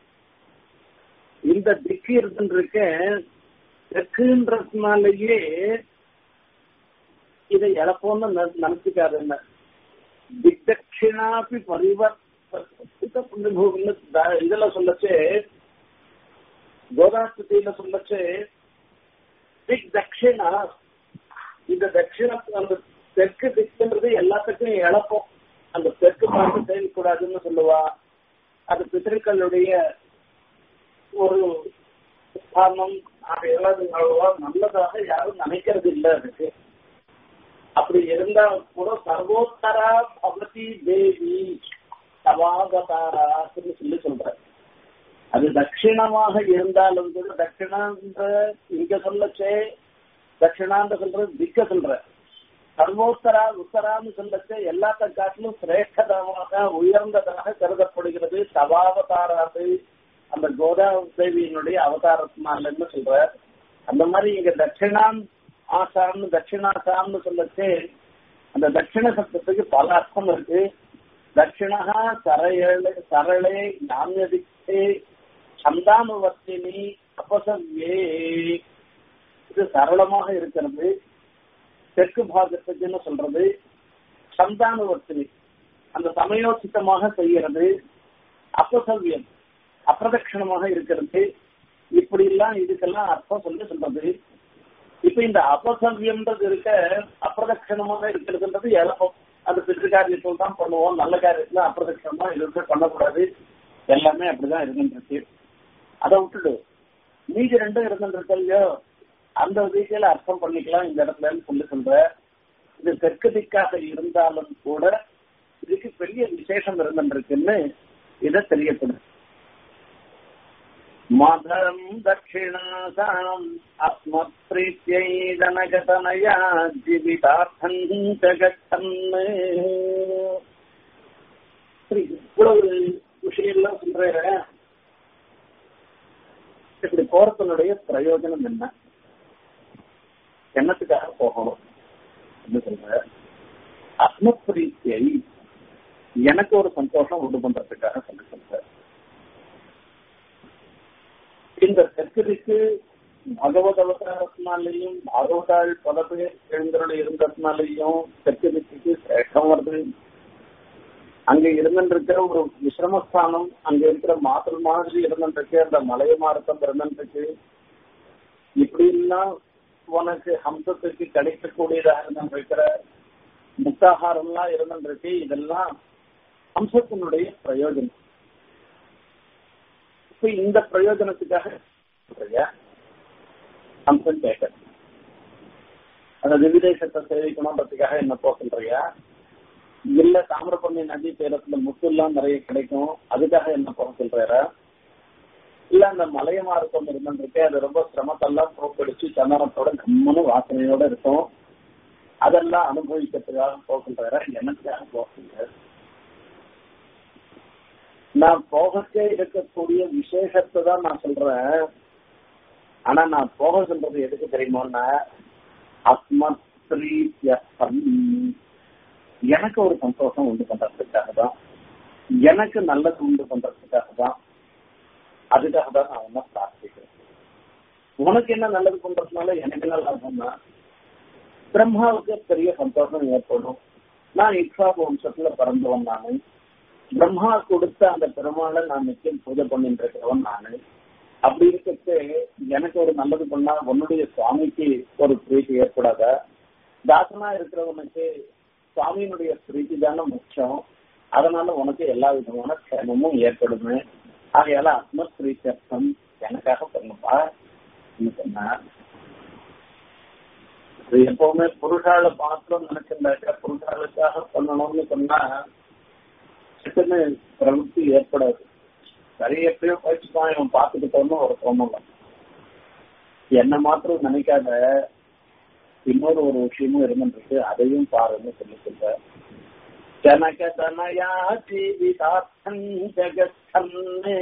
இந்த திக்கு இருக்க தெற்குன்றதுனாலேயே இதை இழப்போம்னு நினைச்சுக்காது என்ன திக்தட்சிணாபி பரிவர்த்த புண்ணியபூமின்னு இதுல சொல்லச்சு கோதாஸ்தியில சொல்லச்சு திக் தட்சிணா இந்த தட்சிண அந்த தெற்கு திக்குன்றது எல்லாத்துக்கும் இழப்போம் அந்த தெற்கு பார்த்து செய்யக்கூடாதுன்னு சொல்லுவா அது பித்திருக்களுடைய ஒரு ஸ்தானம் அதையெல்லாம் அவ்வளவா நல்லதாக யாரும் நினைக்கிறது இல்லை அதுக்கு அப்படி இருந்தா கூட சர்வோத்தரா பகவதி தேவி சவாகதாரான்னு சொல்லி சொல்ற அது தட்சிணமாக இருந்தாலும் கூட தட்சிணான்ற இங்க சொல்லச்சே தட்சிணான்ற சொல்றது திக்க சொல்ற சர்வோத்தரா உத்தரான்னு சொல்லச்சே எல்லாத்த காட்டிலும் சிரேஷ்டதமாக உயர்ந்ததாக கருதப்படுகிறது சவாவதாராது அந்த கோதா தேவியினுடைய அவதாரத்தினாலன்னு சொல்ற அந்த மாதிரி இங்க தட்சிணாம் ஆசாம்னு தட்சிணாசாம்னு சொல்லச்சு அந்த தட்சிண சப்தத்துக்கு பல அர்த்தம் இருக்கு தட்சிணா சரளே சரளே நாமியதிக்கே சந்தானுவர்த்தினி அபசவ்யே இது சரளமாக இருக்கிறது தெற்கு பாகத்துக்குன்னு சொல்றது சந்தானுவர்த்தினி அந்த சமயோசித்தமாக செய்கிறது அபசவ்யம் அப்பிரதட்சணமாக இருக்கிறது இப்படி எல்லாம் இதுக்கெல்லாம் அர்த்தம் சொல்லி சொல்றது இப்ப இந்த அபசவ்யம்ன்றது இருக்க அப்பிரதட்சணமாக இருக்கிறதுன்றது இழப்பம் அந்த பித்திரு காரியத்தில் தான் பண்ணுவோம் நல்ல காரியத்துல அப்பிரதட்சணமா எதுவுமே பண்ணக்கூடாது எல்லாமே அப்படிதான் இருந்துருக்கு அதை விட்டுடு மீதி ரெண்டும் இருந்துருக்கு இல்லையோ அந்த ரீதியில அர்த்தம் பண்ணிக்கலாம் இந்த இடத்துல சொல்லி சொல்ற இது தெற்கு திக்காக இருந்தாலும் கூட இதுக்கு பெரிய விசேஷம் இருந்துருக்குன்னு இதை தெரியப்படுது மதம் தட்சிணாசாம் அஸ்மத்ரீத்தியை ஜனகதனயா ஜீவிதார்த்தம் ஜகத்தன் இவ்வளவு விஷயம்லாம் சொல்றேன் இப்படி போறதனுடைய பிரயோஜனம் என்ன என்னத்துக்காக போகணும் என்ன சொல்ற ஆத்மப்பிரீத்தியை எனக்கு ஒரு சந்தோஷம் உண்டு பண்றதுக்காக சொல்லி சொல்ற இந்த சர்க்கரைக்கு பகவத் அவதாரத்தினாலையும் பாகவதாள் பல பேர் எழுந்தருள் இருந்ததுனாலையும் சர்க்கரைக்கு சேஷம் வருது அங்க இருந்துருக்கிற ஒரு விசிரமஸ்தானம் அங்க இருக்கிற மாதிரி மாதிரி இருந்துருக்கு அந்த மலைய மார்க்கம் இருந்துருக்கு இப்படி எல்லாம் உனக்கு ஹம்சத்துக்கு கிடைக்கக்கூடியதாக இருந்திருக்கிற முக்தாகாரம்லாம் இருந்துருக்கு இதெல்லாம் ஹம்சத்தினுடைய பிரயோஜனம் இப்ப இந்த பிரயோஜனத்துக்காக ஹம்சம் கேட்க அந்த விவிதேசத்தை சேவிக்கணுன்றதுக்காக என்ன போக சொல்றியா இல்ல தாமிரபரணி நதி தீரத்துல முத்து எல்லாம் நிறைய கிடைக்கும் அதுக்காக என்ன போக சொல்றாரா இல்ல அந்த மலைய மார்க்கம் இருந்துருக்கு அது ரொம்ப சிரமத்தெல்லாம் போக்கடிச்சு சந்தனத்தோட கம்மனு வாசனையோட இருக்கும் அதெல்லாம் அனுபவிக்கிறதுக்காக போகின்றாரா எனக்காக போகின்றார் நான் போகச்சே இருக்கக்கூடிய விசேஷத்தை தான் நான் சொல்றேன் ஆனா நான் போக சொல்றது எதுக்கு தெரியுமோன்னா அஸ்மத்ரீத்யஸ்தம் எனக்கு ஒரு சந்தோஷம் உண்டு பண்றதுக்காக தான் எனக்கு நல்லது உண்டு பண்றதுக்காக தான் அதுக்காக தான் நான் உன்ன பிரார்த்திக்கிறேன் உனக்கு என்ன நல்லது பண்றதுனால எனக்கு என்ன லாபம்னா பிரம்மாவுக்கு பெரிய சந்தோஷம் ஏற்படும் நான் இக்ஷா வம்சத்துல பிறந்தவன் நானு பிரம்மா கொடுத்த அந்த பெருமாளை நான் நிச்சயம் பூஜை பண்ணிட்டு இருக்கிறவன் நானு அப்படி இருக்கிறது எனக்கு ஒரு நல்லது பண்ணா உன்னுடைய சுவாமிக்கு ஒரு பிரீத்தி ஏற்படாத தாசனா இருக்கிறவனுக்கு சுவாமியினுடைய பிரீத்தி தானே முக்கியம் அதனால உனக்கு எல்லா விதமான க்ஷேமமும் ஏற்படுமே ஆகையால ஆத்ம பிரீத்தியர்த்தம் எனக்காக பண்ணுப்பா சொன்ன எப்பவுமே புருஷால பாத்திரம் நினைச்சிருந்தாக்க புருஷாளுக்காக பண்ணணும்னு சொன்னா சிக்கன்னு பிரவృத்தி ஏற்படாது சரி எப்பயோ போயிடுச்சுதான் இவன் பார்த்துக்கிட்டோம்னு ஒரு தோணலாம் என்ன மாத்திரம் நினைக்காத இன்னொரு ஒரு விஷயமும் இருந்துருக்கு அதையும் பாருன்னு சொல்லி சொல்ற ஜனக தனயா ஜீவிதார்த்தம் ஜெகத்தன்னு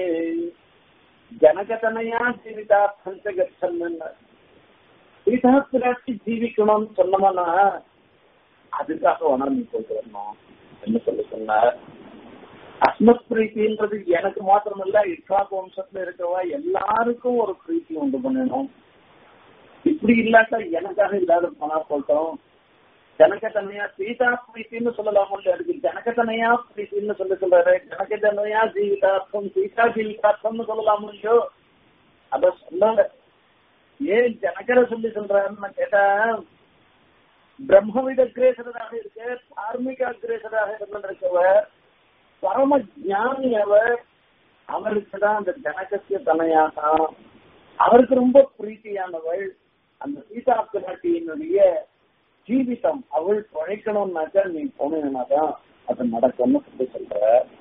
ஜனக தனயா ஜீவிதார்த்தம் ஜெகத்தன்னு சீதாத்திராட்சி ஜீவிக்கணும்னு சொன்னோம்னா அதுக்காக உணர்ந்து போயிட்டு வரணும் என்ன சொல்லி சொன்னார் அஸ்மத் பிரீத்தின்றது எனக்கு மாத்திரமல்ல இஸ்லாக் வம்சத்துல இருக்கவா எல்லாருக்கும் ஒரு பிரீத்தி உண்டு பண்ணணும் இப்படி இல்லாட்டா எனக்காக இல்லாத போனா போட்டோம் ஜனக தன்னையா சீதா பிரீத்தின்னு சொல்லலாம் இல்ல அதுக்கு ஜனக தன்னையா பிரீத்தின்னு சொல்லி சொல்றாரு ஜனக தன்னையா ஜீவிதார்த்தம் சீதா ஜீவிதார்த்தம்னு சொல்லலாம் இல்லையோ அத சொல்லல ஏன் ஜனகரை சொல்லி சொல்றாருன்னு கேட்டா பிரம்மவித அக்ரேசராக இருக்க தார்மிக அக்ரேசராக இருந்திருக்கவர் பரம ஜானி அவர் அவருக்கு தான் அந்த ஜனகத்திய தனையாக அவருக்கு ரொம்ப பிரீத்தியானவள் அந்த சீதா பிராட்டியினுடைய ஜீவிதம் அவள் பழைக்கணும்னாக்கா நீ போனீங்கன்னாதான் அது நடக்கும்னு சொல்லி சொல்ற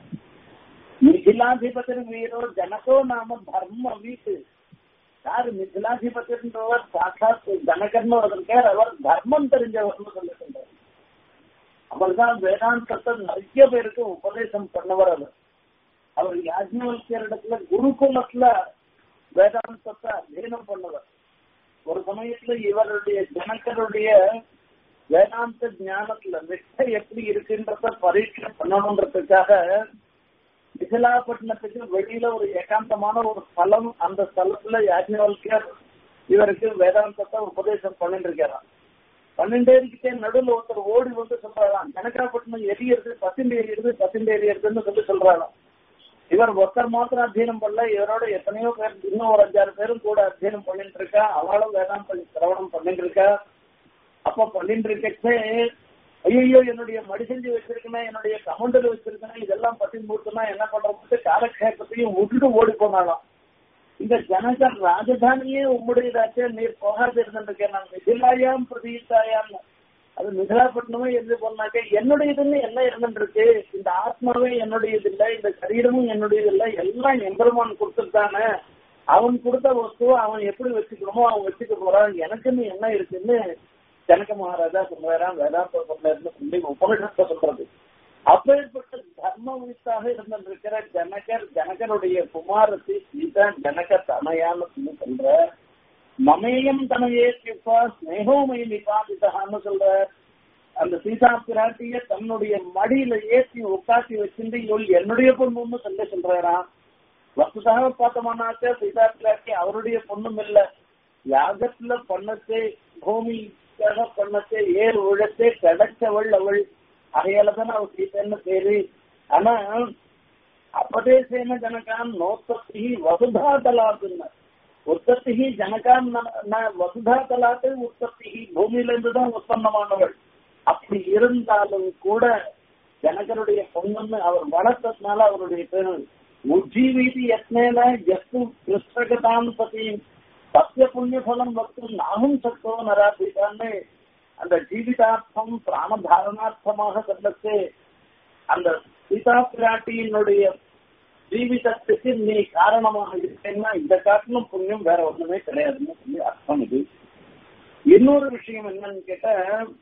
மிதிலாதிபதி வீரோ ஜனகோ நாம தர்ம வீட்டு யாரு மிதிலாதிபதின்றவர் சாட்சாத் ஜனகர்னு இருக்கார் அவர் தர்மம் தெரிஞ்சவர்னு சொல்லி சொல்றார் அவர் தான் வேதாந்தத்தை நிறைய பேருக்கு உபதேசம் பண்ணவர் அவர் அவர் யாஜ்னவல்யர் இடத்துல குருகுலத்துல வேதாந்தத்தை அத்தியனம் பண்ணவர் ஒரு சமயத்துல இவருடைய ஜனக்கருடைய வேதாந்த ஞானத்துல நிஷ்டை எப்படி இருக்குன்றத பரீட்சை பண்ணணுன்றதுக்காக விசலாப்பட்டினத்துக்கு வெளியில ஒரு ஏகாந்தமான ஒரு ஸ்தலம் அந்த ஸ்தலத்துல யாஜ்னவல்யர் இவருக்கு வேதாந்தத்தை உபதேசம் பண்ணிட்டு இருக்காராம் பன்னெண்டு இருக்கிட்டே நடுவில் ஒருத்தர் ஓடி வந்து சொல்றாராம் கனகாப்பட்டினம் எரியுது பசிண்டு எரியுது பசிண்டு எரியுதுன்னு சொல்லி சொல்றாராம் இவர் ஒருத்தர் மாத்திரம் அத்தியனம் பண்ணல இவரோட எத்தனையோ பேர் இன்னும் ஒரு அஞ்சாறு பேரும் கூட அத்தியனம் பண்ணிட்டு இருக்கா அவளும் வேதாந்த சிரவணம் பண்ணிட்டு இருக்கா அப்ப பண்ணிட்டு இருக்கே ஐயோ என்னுடைய மடி செஞ்சு வச்சிருக்கேன் என்னுடைய கமண்டல் வச்சிருக்கேன் இதெல்லாம் பத்தி மூர்த்தனா என்ன பண்றது காலக்ஷேபத்தையும் விட்டுட்டு ஓடி போனாலும் இந்த ஜனகர் ராஜதானியே உம்முடையதாச்சே நீர் போகாது இருந்திருக்கேன் நான் மிதிலாயாம் பிரதீத்தாயாம் அது மிதிலாப்பட்டினமே இருந்து போனாக்க என்னுடையதுன்னு என்ன இருந்துருக்கு இந்த ஆத்மாவே என்னுடையது இல்லை இந்த சரீரமும் என்னுடையது இல்லை எல்லாம் எம்பெருமான் கொடுத்துருக்கானே அவன் கொடுத்த வஸ்து அவன் எப்படி வச்சுக்கணுமோ அவன் வச்சுக்க போறான் எனக்குன்னு என்ன இருக்குன்னு ஜனக மகாராஜா சொல்றாராம் வேதாந்த சொன்னார்னு சொல்லி உபனிஷத்தை சொல்றது அப்பேற்பட்ட சம்மவித்தாக இருந்திருக்கிற ஜனகர் ஜனகருடைய குமாரத்தை சீதா ஜனக தமையான்னு சொல்லி சொல்ற மமேயம் தனையே கிருப்பா ஸ்னேகோமய நிபாதிதான்னு சொல்ற அந்த சீதா பிராட்டிய தன்னுடைய மடியில ஏற்றி உட்காத்தி வச்சிருந்து இவள் என்னுடைய பொண்ணுன்னு சொல்லி சொல்றாராம் வசுதாக பார்த்தோம்னாக்க சீதா பிராட்டி அவருடைய பொண்ணும் இல்ல யாகத்துல பண்ணத்தே பூமிக்காக பண்ணத்தே ஏர் உழத்தே கிடைச்சவள் அவள் அதையால தானே அவள் சீதன்னு பேரு ஆனா அபதேசேன ஜனகான் நோத்தத்தி வசுதா தலாத்துன்னு உற்பத்தி ஜனகான் வசுதா தலாத்து உற்பத்தி பூமியில இருந்துதான் உற்பத்தமானவள் அப்படி இருந்தாலும் கூட ஜனகருடைய பொண்ணுன்னு அவர் வளர்த்ததுனால அவருடைய பேரு உஜ்ஜீவீதி யத்னேன எஸ்து கிருஷ்ணகதான் பதி சத்திய புண்ணிய பலம் வக்து நாமும் சத்தோ நராபிதான்னு அந்த ஜீவிதார்த்தம் பிராணதாரணார்த்தமாக சொல்லச்சு அந்த சீதா பிராட்டியினுடைய ஜீவிதத்துக்கு நீ காரணமாக இருக்கேன்னா இந்த காட்டிலும் புண்ணியம் வேற ஒண்ணுமே கிடையாதுன்னு சொல்லி அர்த்தம் இது இன்னொரு விஷயம் என்னன்னு கேட்டா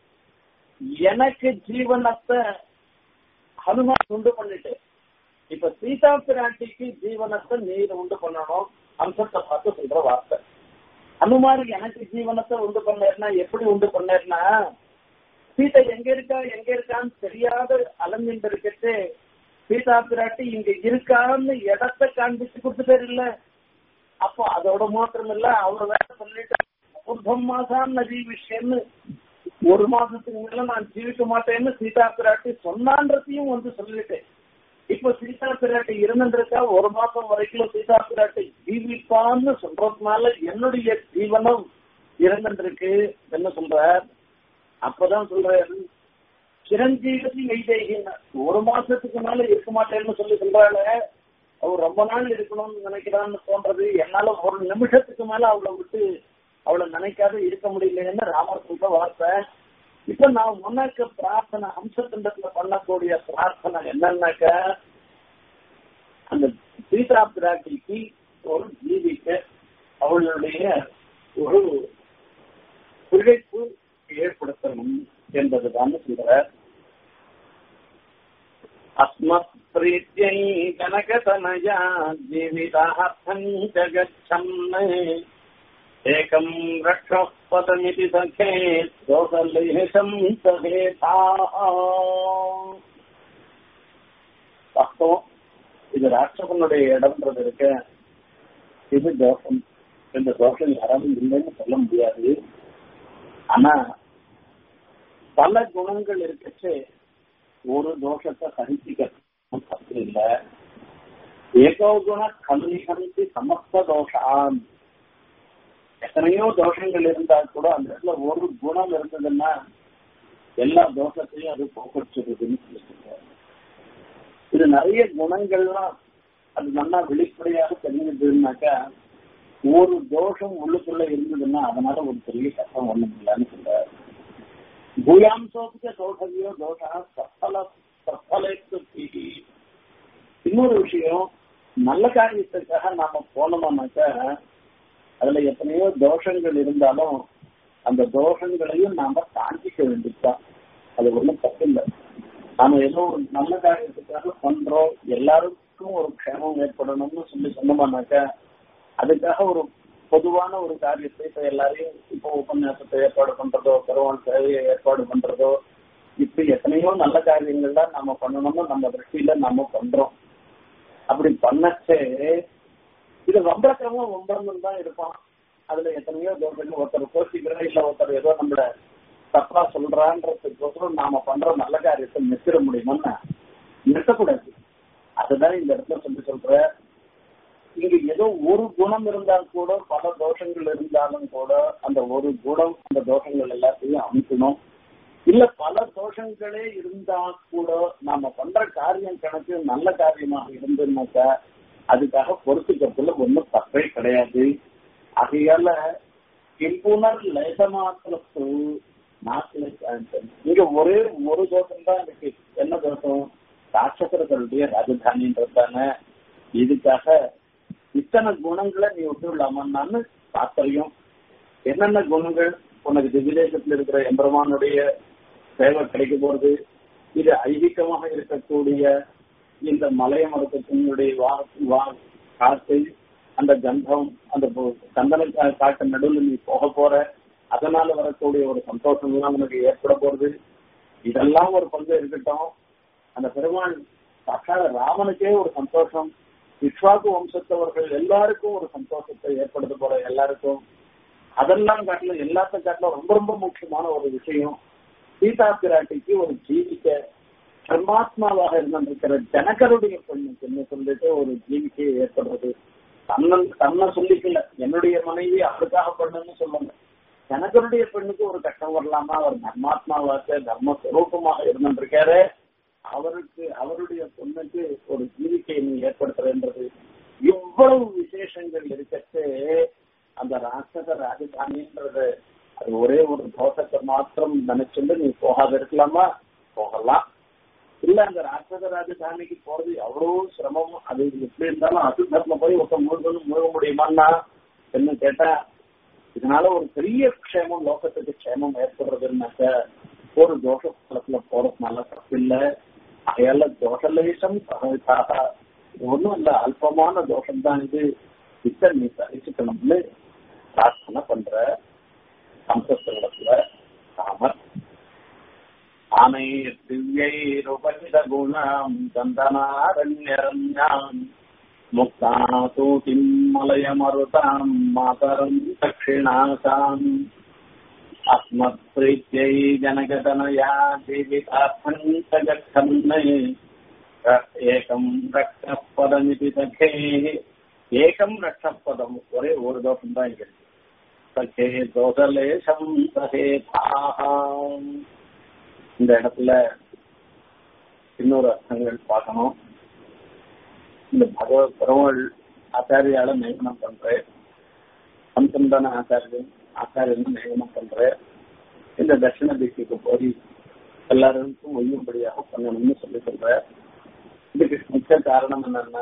எனக்கு ஜீவனத்தை ஹனுமான் உண்டு பண்ணிட்டு இப்ப சீதா பிராட்டிக்கு ஜீவனத்தை நீர் உண்டு பண்ணணும் அம்சத்தை பார்த்து சொல்ற வார்த்தை ஹனுமான் எனக்கு ஜீவனத்தை உண்டு பண்ணேன்னா எப்படி உண்டு பண்ணேன்னா சீதை எங்க இருக்கா எங்க இருக்கான்னு தெரியாத அலஞ்சிட்டு இருக்கிறது சீதா பிராட்டி இங்க இருக்கான்னு இடத்த காண்பிச்சு கொடுத்துட்டாரு இல்ல அப்போ அதோட மாத்திரம் இல்ல அவர் வேற சொல்லிட்டு உர்தம் மாசான் நதி விஷயம்னு ஒரு மாசத்துக்கு மேல நான் ஜீவிக்க மாட்டேன்னு சீதா பிராட்டி சொன்னான்றதையும் வந்து சொல்லிட்டேன் இப்ப சீதா பிராட்டி இருந்துருக்கா ஒரு மாசம் வரைக்கும் சீதா பிராட்டி ஜீவிப்பான்னு சொல்றதுனால என்னுடைய ஜீவனம் இருந்துருக்கு என்ன சொல்ற அப்பதான் சொல்றாரு சிரஞ்சீவி வைதேகின்னு ஒரு மாசத்துக்கு மேல இருக்க மாட்டேன்னு சொல்லி சொல்றாங்க அவர் ரொம்ப நாள் இருக்கணும்னு நினைக்கிறான்னு தோன்றது என்னால ஒரு நிமிஷத்துக்கு மேல அவளை விட்டு அவளை நினைக்காத இருக்க முடியலன்னு ராமர் சொல்ற வார்த்தை இப்ப நான் உனக்கு பிரார்த்தனை அம்சத்திண்டத்துல பண்ணக்கூடிய பிரார்த்தனை என்னன்னாக்க அந்த சீதா பிராட்டிக்கு ஒரு ஜீவிக்க அவளுடைய ஒரு பிழைப்பு ஏற்படுத்தணும் என்பதுதான் சொல்ற அஸ்மத் பிரீத்தியை கனகதனயா ஜீவிதார்த்தம் ஜகச்சன்னு एकम् रक्षः पदमिति सखे दोषलेशम् सहेताः வாஸ்தவம் இது ராட்சசனுடைய இடம்ன்றது இருக்க இது தோஷம் இந்த தோஷம் யாராலும் இல்லைன்னு சொல்ல முடியாது ஆனா பல குணங்கள் இருக்கச்சு ஒரு தோஷத்தை சகிச்சிக்க தப்பு இல்லை ஏகோ குண கல்லிகந்தி சமஸ்த தோஷான் எத்தனையோ தோஷங்கள் இருந்தா கூட அந்த இடத்துல ஒரு குணம் இருந்ததுன்னா எல்லா தோஷத்தையும் அது போக்கடிச்சிருதுன்னு சொல்லியிருக்காரு இது நிறைய குணங்கள்லாம் அது நல்லா வெளிப்படையாக தெரிஞ்சதுன்னாக்கா ஒரு தோஷம் உள்ளுக்குள்ள இருந்ததுன்னா அதனால ஒரு பெரிய கஷ்டம் ஒண்ணும் இல்லைன்னு சொல்றாரு பூயாம்சோபிக்க தோஷவியோ தோஷா சஃபல சஃபலேக்கு இன்னொரு விஷயம் நல்ல காரியத்துக்காக நாம போனோம்னாக்கா அதுல எத்தனையோ தோஷங்கள் இருந்தாலும் அந்த தோஷங்களையும் நாம தாண்டிக்க வேண்டியதுதான் அது ஒண்ணும் தப்பு இல்லை நாம ஏதோ ஒரு நல்ல காரியத்துக்காக பண்றோம் எல்லாருக்கும் ஒரு க்ஷேமம் ஏற்படணும்னு சொல்லி சொன்னோம்னாக்கா அதுக்காக ஒரு பொதுவான ஒரு காரியத்தை இப்ப எல்லாரையும் இப்போ உபன்யாசத்தை ஏற்பாடு பண்றதோ பெருவான் சேவையை ஏற்பாடு பண்றதோ இப்படி எத்தனையோ நல்ல காரியங்கள்லாம் நம்ம பண்ணணும்னு நம்ம திருஷ்டியில நம்ம பண்றோம் அப்படி பண்ணச்சே இது வம்பரக்கிரமும் வம்பரம் தான் இருப்பான் அதுல எத்தனையோ தோஷங்கள் ஒருத்தர் கோஷிக்கிறோம் இல்ல ஒருத்தர் ஏதோ நம்மள தப்பா சொல்றான்றதுக்கோசரம் நாம பண்ற நல்ல காரியத்தை நிறுத்திட முடியுமான்னு நிறுத்தக்கூடாது அதுதான் இந்த இடத்துல சொல்லி சொல்ற இங்க ஏதோ ஒரு குணம் இருந்தால் கூட பல தோஷங்கள் இருந்தாலும் கூட அந்த ஒரு குணம் அந்த தோஷங்கள் எல்லாத்தையும் அமைக்கணும் இல்ல பல தோஷங்களே இருந்தா கூட நாம பண்ற காரியம் கணக்கு நல்ல காரியமாக இருந்துன்னாக்கா அதுக்காக பொறுத்துக்கிறதுல ஒன்றும் தப்பே கிடையாது ஆகையால இம்புணர் லேசமாத்திரத்து நாட்டில் இங்க ஒரே ஒரு தோஷம் தான் இருக்கு என்ன தோஷம் ராட்சசர்களுடைய ராஜதானின்றது தானே இதுக்காக இத்தனை குணங்களை நீ விட்டுலாமான்னு தாத்பரியம் என்னென்ன குணங்கள் உனக்கு திவிதேசத்தில் இருக்கிற எம்பெருமானுடைய சேவை கிடைக்க போறது இது ஐதீகமாக இருக்கக்கூடிய இந்த மலைய மரத்தினுடைய வா வா காத்து அந்த கந்தம் அந்த பு- சந்தன கா- காட்டு நடுவில் நீ போக போற அதனால வரக்கூடிய ஒரு சந்தோஷம் எல்லாம் உனக்கு ஏற்பட போறது இதெல்லாம் ஒரு பங்கு இருக்கட்டும் அந்த பெருமாள் சாட்சாத ராமனுக்கே ஒரு சந்தோஷம் விஸ்வாக்கு வம்சத்தவர்கள் எல்லாருக்கும் ஒரு சந்தோஷத்தை ஏற்படுத்த போற எல்லாருக்கும் அதெல்லாம் காட்டிலும் எல்லாத்த காட்டிலும் ரொம்ப ரொம்ப முக்கியமான ஒரு விஷயம் சீதா பிராட்டிக்கு ஒரு ஜீவிக்க பரமாத்மாவாக இருந்திருக்கிற ஜனகருடைய பெண்ணுக்கு சொல்லிட்டு ஒரு ஜீவிக்கை ஏற்படுறது தன்னை தன்னை சொல்லிக்கல என்னுடைய மனைவி அவருக்காக பண்ணுன்னு சொல்லுங்க ஜனகருடைய பெண்ணுக்கு ஒரு கஷ்டம் வரலாமா அவர் தர்மாத்மாவாக தர்மஸ்வரூபமாக இருந்திருக்காரு அவருக்கு அவருடைய பொண்ணுக்கு ஒரு ஜீவிக்கை நீ ஏற்படுத்துறன்றது இவ்வளவு விசேஷங்கள் இருக்கச்சு அந்த ராட்சச ராஜதானின்றது அது ஒரே ஒரு தோஷத்தை மாத்திரம் நினைச்சுட்டு நீ போகாத இருக்கலாமா போகலாம் இல்ல அந்த ராட்சச ராஜதானிக்கு போறது எவ்வளவு சிரமம் அது எப்படி இருந்தாலும் அசுத்தத்துல போய் ஒருத்த முழுவதும் முழுக முடியுமான்னா என்ன கேட்டா இதனால ஒரு பெரிய க்ஷேமம் லோகத்துக்கு க்ஷேமம் ஏற்படுறதுன்னாக்க ஒரு தோஷ ஸ்தலத்துல போறதுனால தப்பில்லை அதையால தோஷலேசம் சகவிதாக ஒண்ணும் இல்ல அல்பமான தோஷம் தான் இது இத்த நீ சரிச்சுக்கணும்னு பிரார்த்தனை பண்ற சம்சஸ்திரத்துல ராமர் ஆனை திவ்யைருபகித குணாம் சந்தனாரண்யரண்யாம் முக்தாசூதிம் மலயமருதாம் மாதரம் தட்சிணாசாம் अस्मत्प्रीत्यै जनकतनया जीवितार्थम् च गच्छन्ने ஏகம் ரக்ஷப்பதமிதி சகே ஏகம் ரக்ஷப்பதம் ஒரே ஒரு தோஷம் தான் இங்க இருக்கு. சகே தோஷலேசம் சகேதாம் இந்த இடத்துல இன்னொரு அர்த்தங்கள் பார்க்கணும் இந்த பகவத் பெருமாள் ஆச்சாரியால நியமனம் பண்றேன் சந்தந்தான ஆச்சாரியன் ஆச்சாரியன் நியமனம் பண்றேன் இந்த தட்சிண திக்குக்கு போய் எல்லாருக்கும் ஒய்யும்படியாக பண்ணணும்னு சொல்லி சொல்றேன் இதுக்கு முக்கிய காரணம் என்னன்னா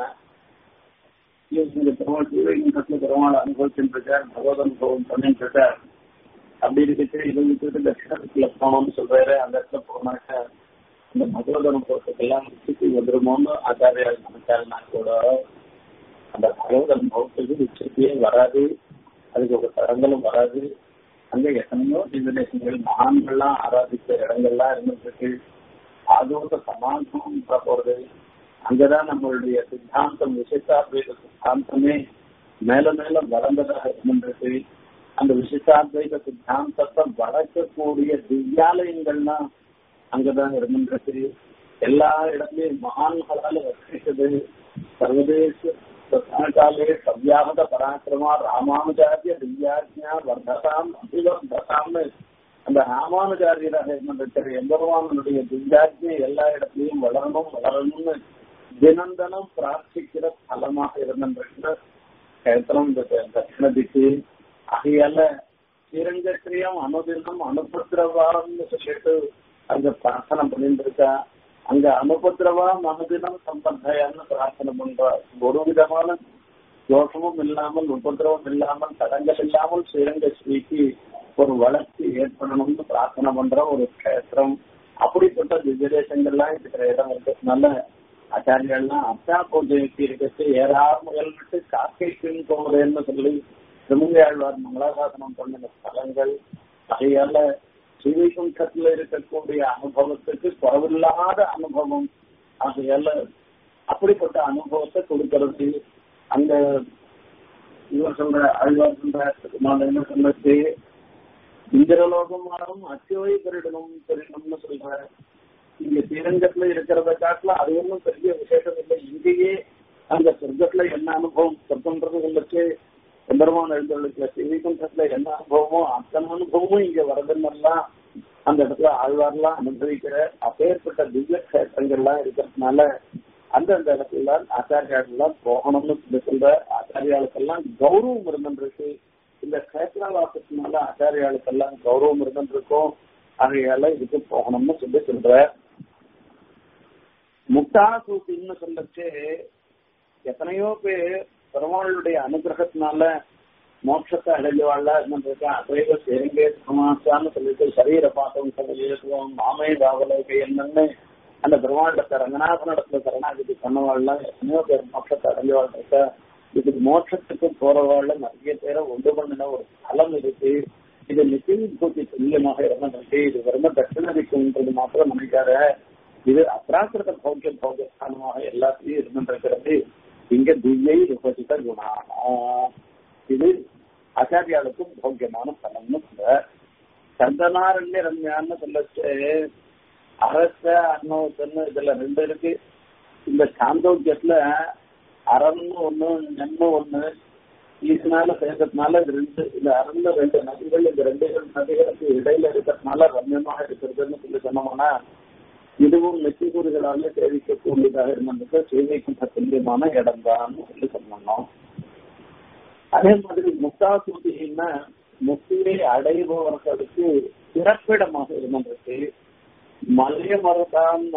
இந்த பெருமாள் சூரியன் பெருமாள் அனுபவிச்சுட்டு பகவத் அனுபவம் பண்ணிட்டு இருக்கார் அப்படி இருந்துச்சு இது விட்டுட்டு தட்சிணத்துக்குள்ள போனோம்னு சொல்றாரு அந்த இடத்துல போனாக்க இந்த பகவத் அனுபவத்துக்கெல்லாம் சுத்தி வந்துருமோன்னு ஆச்சாரியா நினைச்சாருன்னா கூட அந்த பகவத் அனுபவத்துக்கு உச்சத்தையே வராது அதுக்கு ஒரு தரங்களும் வராது அங்க எத்தனையோ டிவினேஷன்கள் மகான்கள்லாம் ஆராதிச்ச இடங்கள்லாம் இருந்துருக்கு அதோட சமாதானம் போறது அங்கதான் நம்மளுடைய சித்தாந்தம் விசிஷ்டாத்வைத சித்தாந்தமே மேல மேல வளர்ந்ததாக இருந்திருக்கு அந்த விசிஷ்டாத்வைத சித்தாந்தத்தை வளர்க்கக்கூடிய திவ்யாலயங்கள்லாம் அங்கதான் இருந்திருக்கு எல்லா இடத்துலயும் மகான்களால வர்ணிச்சது சர்வதேச காலே சவ்யாகத பராக்கிரமா ராமானுஜாரிய திவ்யாஜ்யா வர்ததாம் அபிவர்ததாம்னு அந்த ராமானுஜாரியராக இருந்திருக்கிற எம்பெருமானுடைய திவ்யாஜ்யை எல்லா இடத்துலயும் வளரணும் வளரணும்னு தினந்தனம் பிரார்த்திக்கிற ஸ்தலமாக இருந்திருக்கிற கேத்திரம் இந்த தட்சிண திக்கு ஆகையால ஸ்ரீரங்கத்திரியம் அனுதினம் அனுபத்திரவான்னு சொல்லிட்டு அங்க பிரார்த்தனை பண்ணிட்டு இருக்கா அங்க அனுபத்திரவா மனதினம் சம்பந்தாயான்னு பிரார்த்தனை பண்றா ஒரு விதமான தோஷமும் இல்லாமல் உபதிரவம் இல்லாமல் தடங்கள் இல்லாமல் ஸ்ரீரங்க ஸ்ரீக்கு ஒரு வளர்ச்சி ஏற்படணும்னு பிரார்த்தனை பண்ற ஒரு கஷேத்திரம் அப்படிப்பட்ட திவ்யதேசங்கள்லாம் இருக்கிற இடம் இருக்கிறதுனால ஆச்சாரியெல்லாம் அத்தா பூஜைக்கு இருக்கிறது ஏறார் முயல்விட்டு காக்கை பின் போவதுன்னு சொல்லி திருமங்கையாழ்வார் மங்களாசாசனம் பண்ணின ஸ்தலங்கள் அதையால ஸ்ரீவைகுண்டத்துல இருக்கக்கூடிய அனுபவத்துக்கு குறவில்லாத அனுபவம் ஆகையால அப்படிப்பட்ட அனுபவத்தை கொடுக்கிறது அந்த இவர் சொல்ற ஆழ்வார் சொல்ற நான் என்ன சொன்னது இந்திரலோகமானும் அச்சுவை பெரிடணும் பெரியணும்னு சொல்ற இங்க ஸ்ரீரங்கத்துல இருக்கிறத காட்டுல அது ஒன்றும் பெரிய விசேஷம் இல்லை இங்கேயே அந்த சொர்க்கத்துல என்ன அனுபவம் சொர்க்கம்ன்றது உங்களுக்கு எம்பெருமான் எழுந்துள்ள ஸ்ரீவைகுண்டத்துல என்ன அனுபவமோ அத்தனை அனுபவமும் இங்க வரதுன்னெல்லாம் அந்த இடத்துல ஆழ்வார்லாம் அனுபவிக்கிற அப்பேற்பட்ட திவ்ய கஷேத்திரங்கள்லாம் இருக்கிறதுனால அந்தந்த இடத்துல ஆச்சாரியாளெல்லாம் போகணும்னு சொல்லி சொல்ற ஆச்சாரியாளுக்கெல்லாம் கௌரவம் இருந்துருக்கு இந்த கஷேத்திரவாசத்தினால ஆச்சாரியாளுக்கெல்லாம் கௌரவம் இருந்துருக்கும் ஆகையால இதுக்கு போகணும்னு சொல்லி சொல்ற முக்தாசூத்தின்னு சொல்லச்சு எத்தனையோ பேர் பெருமாளுடைய அனுகிரகத்தினால மோட்சத்தை அடைஞ்சவாழ்ல இருந்திருக்கா அதைவ சேருங்கே சமாசான்னு சொல்லிட்டு சரீர பாசம் சொல்லியிருக்கோம் மாமே தாவலோக என்னன்னு அந்த பெருமாண்டத்தை ரங்கநாதனிடத்துல சரணாகதி பண்ணவாள்லாம் எத்தனையோ பேர் மோட்சத்தை அடைஞ்சவாள் இருக்கா இதுக்கு மோட்சத்துக்கு போறவாள்ல நிறைய பேரை உண்டு பண்ணின ஒரு ஸ்தலம் இருக்கு இது நிச்சயபூர்த்தி துல்லியமாக இருந்திருக்கு இது வெறும் தட்சிணதிக்குன்றது மாத்திரம் நினைக்காத இது அப்ராக்கிருத பௌக்கிய பௌக்கியஸ்தானமாக எல்லாத்தையும் இருந்திருக்கிறது இங்க திவ்யை விபசித குணானம் இது ஆச்சாரியாளுக்கும் பௌக்கியமான ஸ்தலம்னு சொல்ற சந்தனாரண்ய ரம்யான்னு சொல்லச்சு அரச அன்னோத்தன்னு இதுல ரெண்டு இருக்கு இந்த சாந்தோக்கியத்துல அறம்னு ஒண்ணு நென்னு ஒண்ணு இதனால சேர்க்கறதுனால இது ரெண்டு இந்த அறந்த ரெண்டு நதிகள் இந்த ரெண்டு நதிகளுக்கு இடையில இருக்கிறதுனால ரம்யமாக இருக்கிறதுன்னு சொல்லி சொன்னோம்னா இதுவும் நெற்றிக்கூறுகளால சேவிக்கக்கூடியதாக இருந்தது சேவைக்கும் துல்லியமான இடம் தான் சொல்லி சொன்னோம் அதே மாதிரி முக்தா சுத்தின்னா முக்தியை அடைபவர்களுக்கு பிறப்பிடமாக இருந்திருக்கு மலைய மருதாம்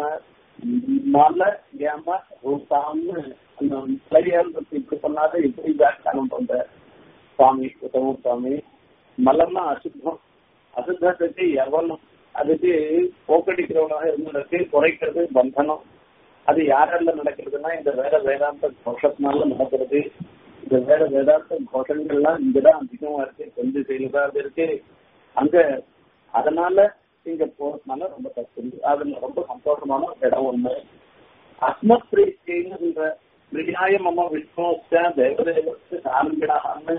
மல ஏம ரூபாம்னு அந்த மலையால் இப்படி சொன்னாத இப்படி வியாக்கியானம் பண்ற சுவாமி உத்தம சுவாமி மலம்னா அசுத்தம் அசுத்தத்துக்கு எவனும் அதுக்கு போக்கடிக்கிறவனாக இருந்திருக்கு குறைக்கிறது பந்தனம் அது யாரெல்லாம் நடக்கிறதுனா இந்த வேற வேதாந்த கோஷத்தினால நடக்கிறது இந்த வேற வேதாந்த கோஷங்கள்லாம் இங்கதான் அதிகமா இருக்கு கொஞ்சம் செயல்தான் இருக்கு அங்க அதனால இங்க போறதுனால ரொம்ப தப்பு அதுல ரொம்ப சந்தோஷமான இடம் ஒண்ணு அஸ்மத் பிரீத்திங்கிற பிரியாய மம விஷ்ணோச்ச தேவதேவத்து ஆரம்பிடான்னு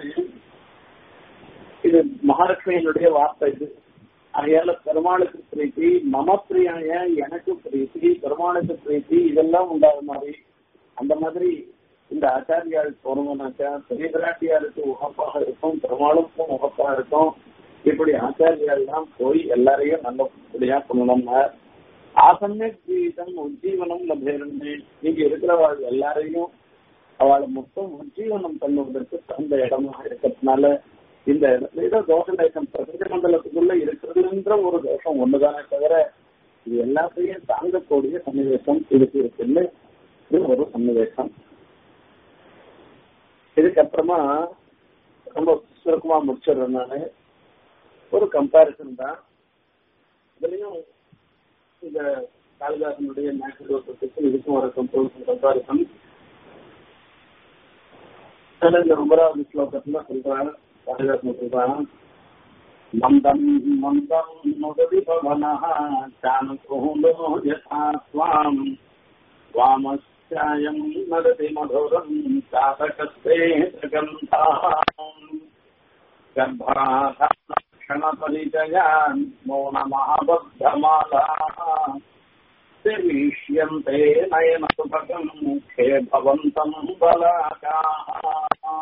இது மகாலட்சுமியினுடைய வார்த்தை இது அதையால பெருமாளுக்கு பிரீத்தி மம பிரியாய எனக்கு பிரீத்தி பெருமாளுக்கு பிரீத்தி இதெல்லாம் உண்டாத மாதிரி அந்த மாதிரி இந்த ஆச்சாரியால் போனோம்னாக்கா பெரிய பிராட்டியாருக்கு உகப்பாக இருக்கும் பெருமாளுக்கும் உகப்பாக இருக்கும் இப்படி ஆச்சாரியால் போய் எல்லாரையும் நல்லபடியா பண்ணணும்னா ஆசன்ய ஜீவிதம் உஜ்ஜீவனம் லபேரன்னு நீங்க இருக்கிறவள் எல்லாரையும் அவளை மொத்தம் உஜ்ஜீவனம் பண்ணுவதற்கு தகுந்த இடமாக இருக்கிறதுனால இந்த இடத்துல ஏதோ தோஷ தேசம் பிரபஞ்ச மண்டலத்துக்குள்ள இருக்கிறதுன்ற ஒரு தோஷம் ஒண்ணுதானே தவிர இது எல்லாத்தையும் தாங்கக்கூடிய சன்னிவேசம் இதுக்கு இருக்குன்னு இது ஒரு சன்னிவேசம் இதுக்கப்புறமா ரொம்ப சுருக்கமா முடிச்சிடுறேன் நானு ஒரு கம்பாரிசன் தான் இதுலயும் இந்த காளிதாசனுடைய நேச்சுரல் இதுக்கும் ஒரு கம்பாரிசன் இந்த ஒன்பதாவது ஸ்லோகத்துல சொல்றாங்க காளிதாசன் சொல்றாங்க மந்தம் மந்தம் நுதவி பவனः சானுகூலோ யதா ஸ்வாம் வாமஸ்யாயம் நததி மதுரம் சாதகஸ்தே கந்தாம் गर्भाधाक्षणपरिचयान् मौनमाबद्धमालाः विरीष्यन्ते नयनसुभगम् मुखे भवन्तम् बलाकाः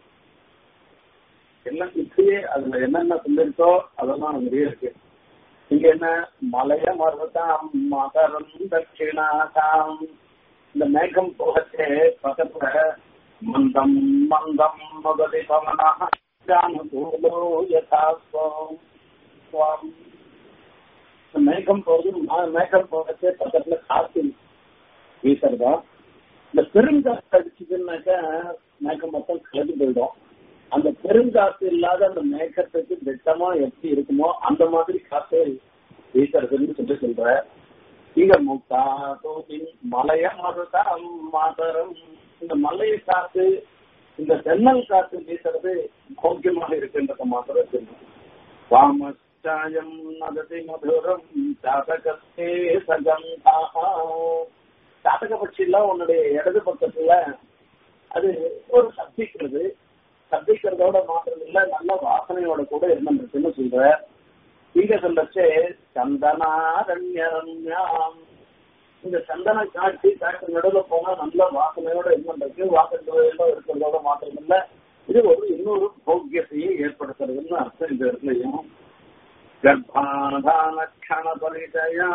எல்லாம் இப்படியே அதுல என்னென்ன சொல்லிருக்கோ அதெல்லாம் நிறைய இருக்கு இங்க என்ன மலைய மருதாம் மகரம் தட்சிணாதாம் இந்த மேகம் போகச்சே பக்கத்துல மந்தம் மந்தம் முதலி பவனாக அனுகூலோ யதா சுவாம் மேகம் போகுது மேகம் போகச்சே பக்கத்துல காத்து வீசுறதா இந்த பெருங்காத்து அடிச்சதுன்னாக்கா மேகம் மொத்தம் கிளம்பி போயிடும் அந்த பெருங்காத்து இல்லாத அந்த மேகத்துக்கு திட்டமா எப்படி இருக்குமோ அந்த மாதிரி காத்து வீசுறதுன்னு சொல்லி சொல்ற இங்க முக்தா தோதின் மலைய மருதம் மாதரம் இந்த மலை காத்து இந்த தென்னல் காத்து வீசுறது போக்கியமாக இருக்கின்றத மாத்திரம் வாமச்சாயம் நததி மதுரம் ஜாதகத்தே சகந்தாக ஜாதக பட்சியெல்லாம் உன்னுடைய இடது பக்கத்துல அது ஒரு சப்திக்கிறது சப்திக்கிறதோட மாத்திரம் இல்ல நல்ல வாசனையோட கூட இருந்துருக்குன்னு சொல்ற இங்க சொல்லச்சே சந்தனாரண்யம் இந்த சந்தன காட்சி காட்டு நடுவில் போனா நல்ல வாசனையோட இருந்துருக்கு வாசனையோட இருக்கிறதோட மாத்திரம் இல்ல இது ஒரு இன்னொரு போக்கியத்தையும் ஏற்படுத்துறதுன்னு அர்த்தம் இந்த இடத்துலயும் கர்ப்பாதான க்ஷண பரிச்சயா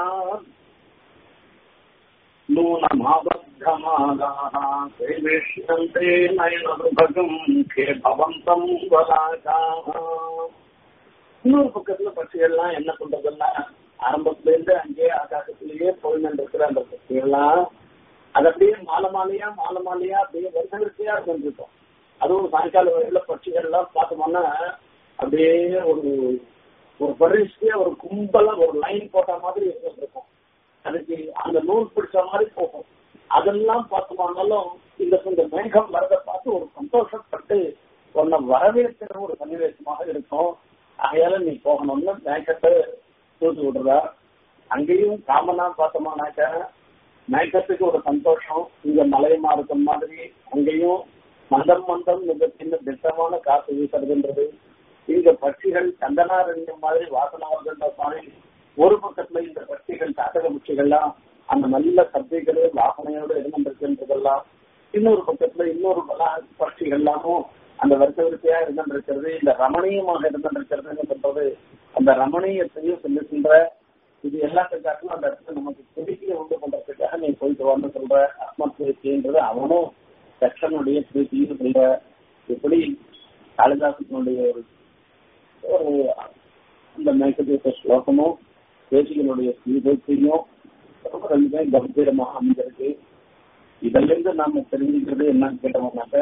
नूनमाबद्धमालाः दैवेष्यन्ते नयनभगम् खे भवन्तम् वलाकाः இன்னொரு பக்கத்துல பட்சிகள்லாம் என்ன பண்றதுன்னா ஆரம்பத்துல இருந்து அங்கேயே ஆகாசத்திலேயே போயின்னு இருக்கிற அந்த பட்சிகள்லாம் அது அப்படியே மாலை மாலையா மாலை மாலையா அப்படியே வருஷவரிசையா இருந்துருக்கும் அதுவும் சாயங்கால வரையில பட்சிகள் எல்லாம் பார்த்தோம்னா அப்படியே ஒரு ஒரு வரிசையா ஒரு கும்பலா ஒரு லைன் போட்ட மாதிரி இருந்துருக்கும் அதுக்கு அந்த நூல் பிடிச்ச மாதிரி போகும் அதெல்லாம் பார்த்தோம்னாலும் இந்த இந்த மேகம் வரதை பார்த்து ஒரு சந்தோஷப்பட்டு உன்னை வரவேற்கிற ஒரு சன்னிவேசமாக இருக்கும் ஆகையால நீ போகணும்னு மேகத்தை தூக்கி விடுறா அங்கேயும் காமனா பார்த்தோமானாக்க மேகத்துக்கு ஒரு சந்தோஷம் இங்க மலையமா இருக்கும் மாதிரி அங்கேயும் மந்தம் மந்தம் மிக சின்ன திட்டமான காசு வீசுறதுன்றது இங்க பட்சிகள் சந்தனாரண்யம் மாதிரி வாசனை வருகின்ற மாதிரி ஒரு பக்கத்துல இந்த பட்சிகள் காட்டக பட்சிகள்லாம் அந்த நல்ல சப்தைகளே வாசனையோட இருந்திருக்குன்றதெல்லாம் இன்னொரு பக்கத்துல இன்னொரு பட்சிகள்லாமும் அந்த வரிசை வரிசையா இருந்திருக்கிறது இந்த ரமணீயமாக இருந்திருக்கிறதுன்னு சொல்றது அந்த ரமணீயத்தையும் சொல்லுகின்ற இது எல்லாத்துக்காகவும் அந்த இடத்துல நமக்கு திருப்தியை உண்டு பண்றதுக்காக நீ போயிட்டு வான்னு சொல்ற அஸ்மத் பிரீத்தின்றது அவனும் தட்சனுடைய பிரீத்தின்னு சொல்ற இப்படி காளிதாசனுடைய ஒரு ஒரு அந்த மேற்கத்திய ஸ்லோகமும் பேசிகளுடைய ஸ்ரீபக்தியும் ரொம்ப ரெண்டுமே கம்பீரமாக அமைஞ்சிருக்கு இதுல இருந்து நாம தெரிஞ்சுக்கிறது என்னன்னு கேட்டோம்னாக்க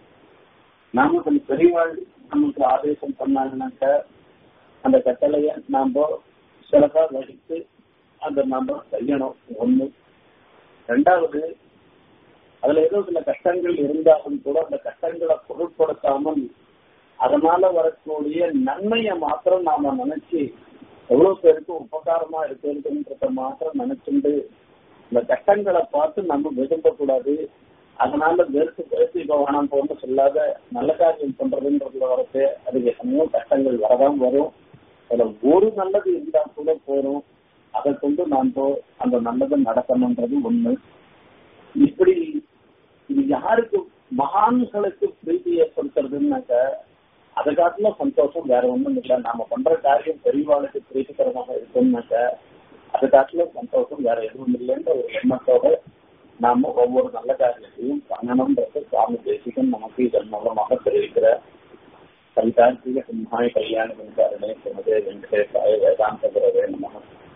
நாம கொஞ்சம் பெரியவாள் நமக்கு ஆதேசம் பண்ணாங்கனாக்க அந்த கட்டளைய நாம சிறப்பா வகித்து அதை நாம செய்யணும் ஒண்ணு ரெண்டாவது அதுல ஏதோ சில கஷ்டங்கள் இருந்தாலும் கூட அந்த கஷ்டங்களை பொருட்படுத்தாமல் அதனால வரக்கூடிய நன்மையை மாத்திரம் நாம நினைச்சு எவ்வளவு பேருக்கு உபகாரமா இருக்குன்றத மாத்திரம் நினைச்சுட்டு இந்த கஷ்டங்களை பார்த்து நம்ம விரும்பக்கூடாது அதனால வெறுத்து பேசி இப்போ வேணாம் போன்னு சொல்லாத நல்ல காரியம் பண்றதுன்றதுல வரது அதுக்கு எத்தனையோ கஷ்டங்கள் வரதான் வரும் அதுல ஒரு நல்லது இருந்தா கூட போறோம் அதை கொண்டு நாம் அந்த நல்லதை நடக்கணுன்றது ஒண்ணு இப்படி இது யாருக்கு மகான்களுக்கு பிரீத்தி ஏற்படுத்துறதுன்னாக்க அதை காட்டிலும் சந்தோஷம் வேற ஒண்ணும் இல்லை நாம பண்ற காரியம் பெரியவாளுக்கு பிரீத்திகரமாக இருக்கும்னாக்க அதை காட்டிலும் சந்தோஷம் வேற எதுவும் இல்லைன்ற ஒரு எண்ணத்தோட நாம ஒவ்வொரு நல்ல காரியத்தையும் பண்ணணும்ன்றது சுவாமி தேசிகன் நமக்கு இதன் மூலமாக தெரிவிக்கிற கவிதார்த்திக சிம்ஹாய கல்யாண கருணை சுமதே வெங்கடேசாய வேதாந்த குரவே நமக்கு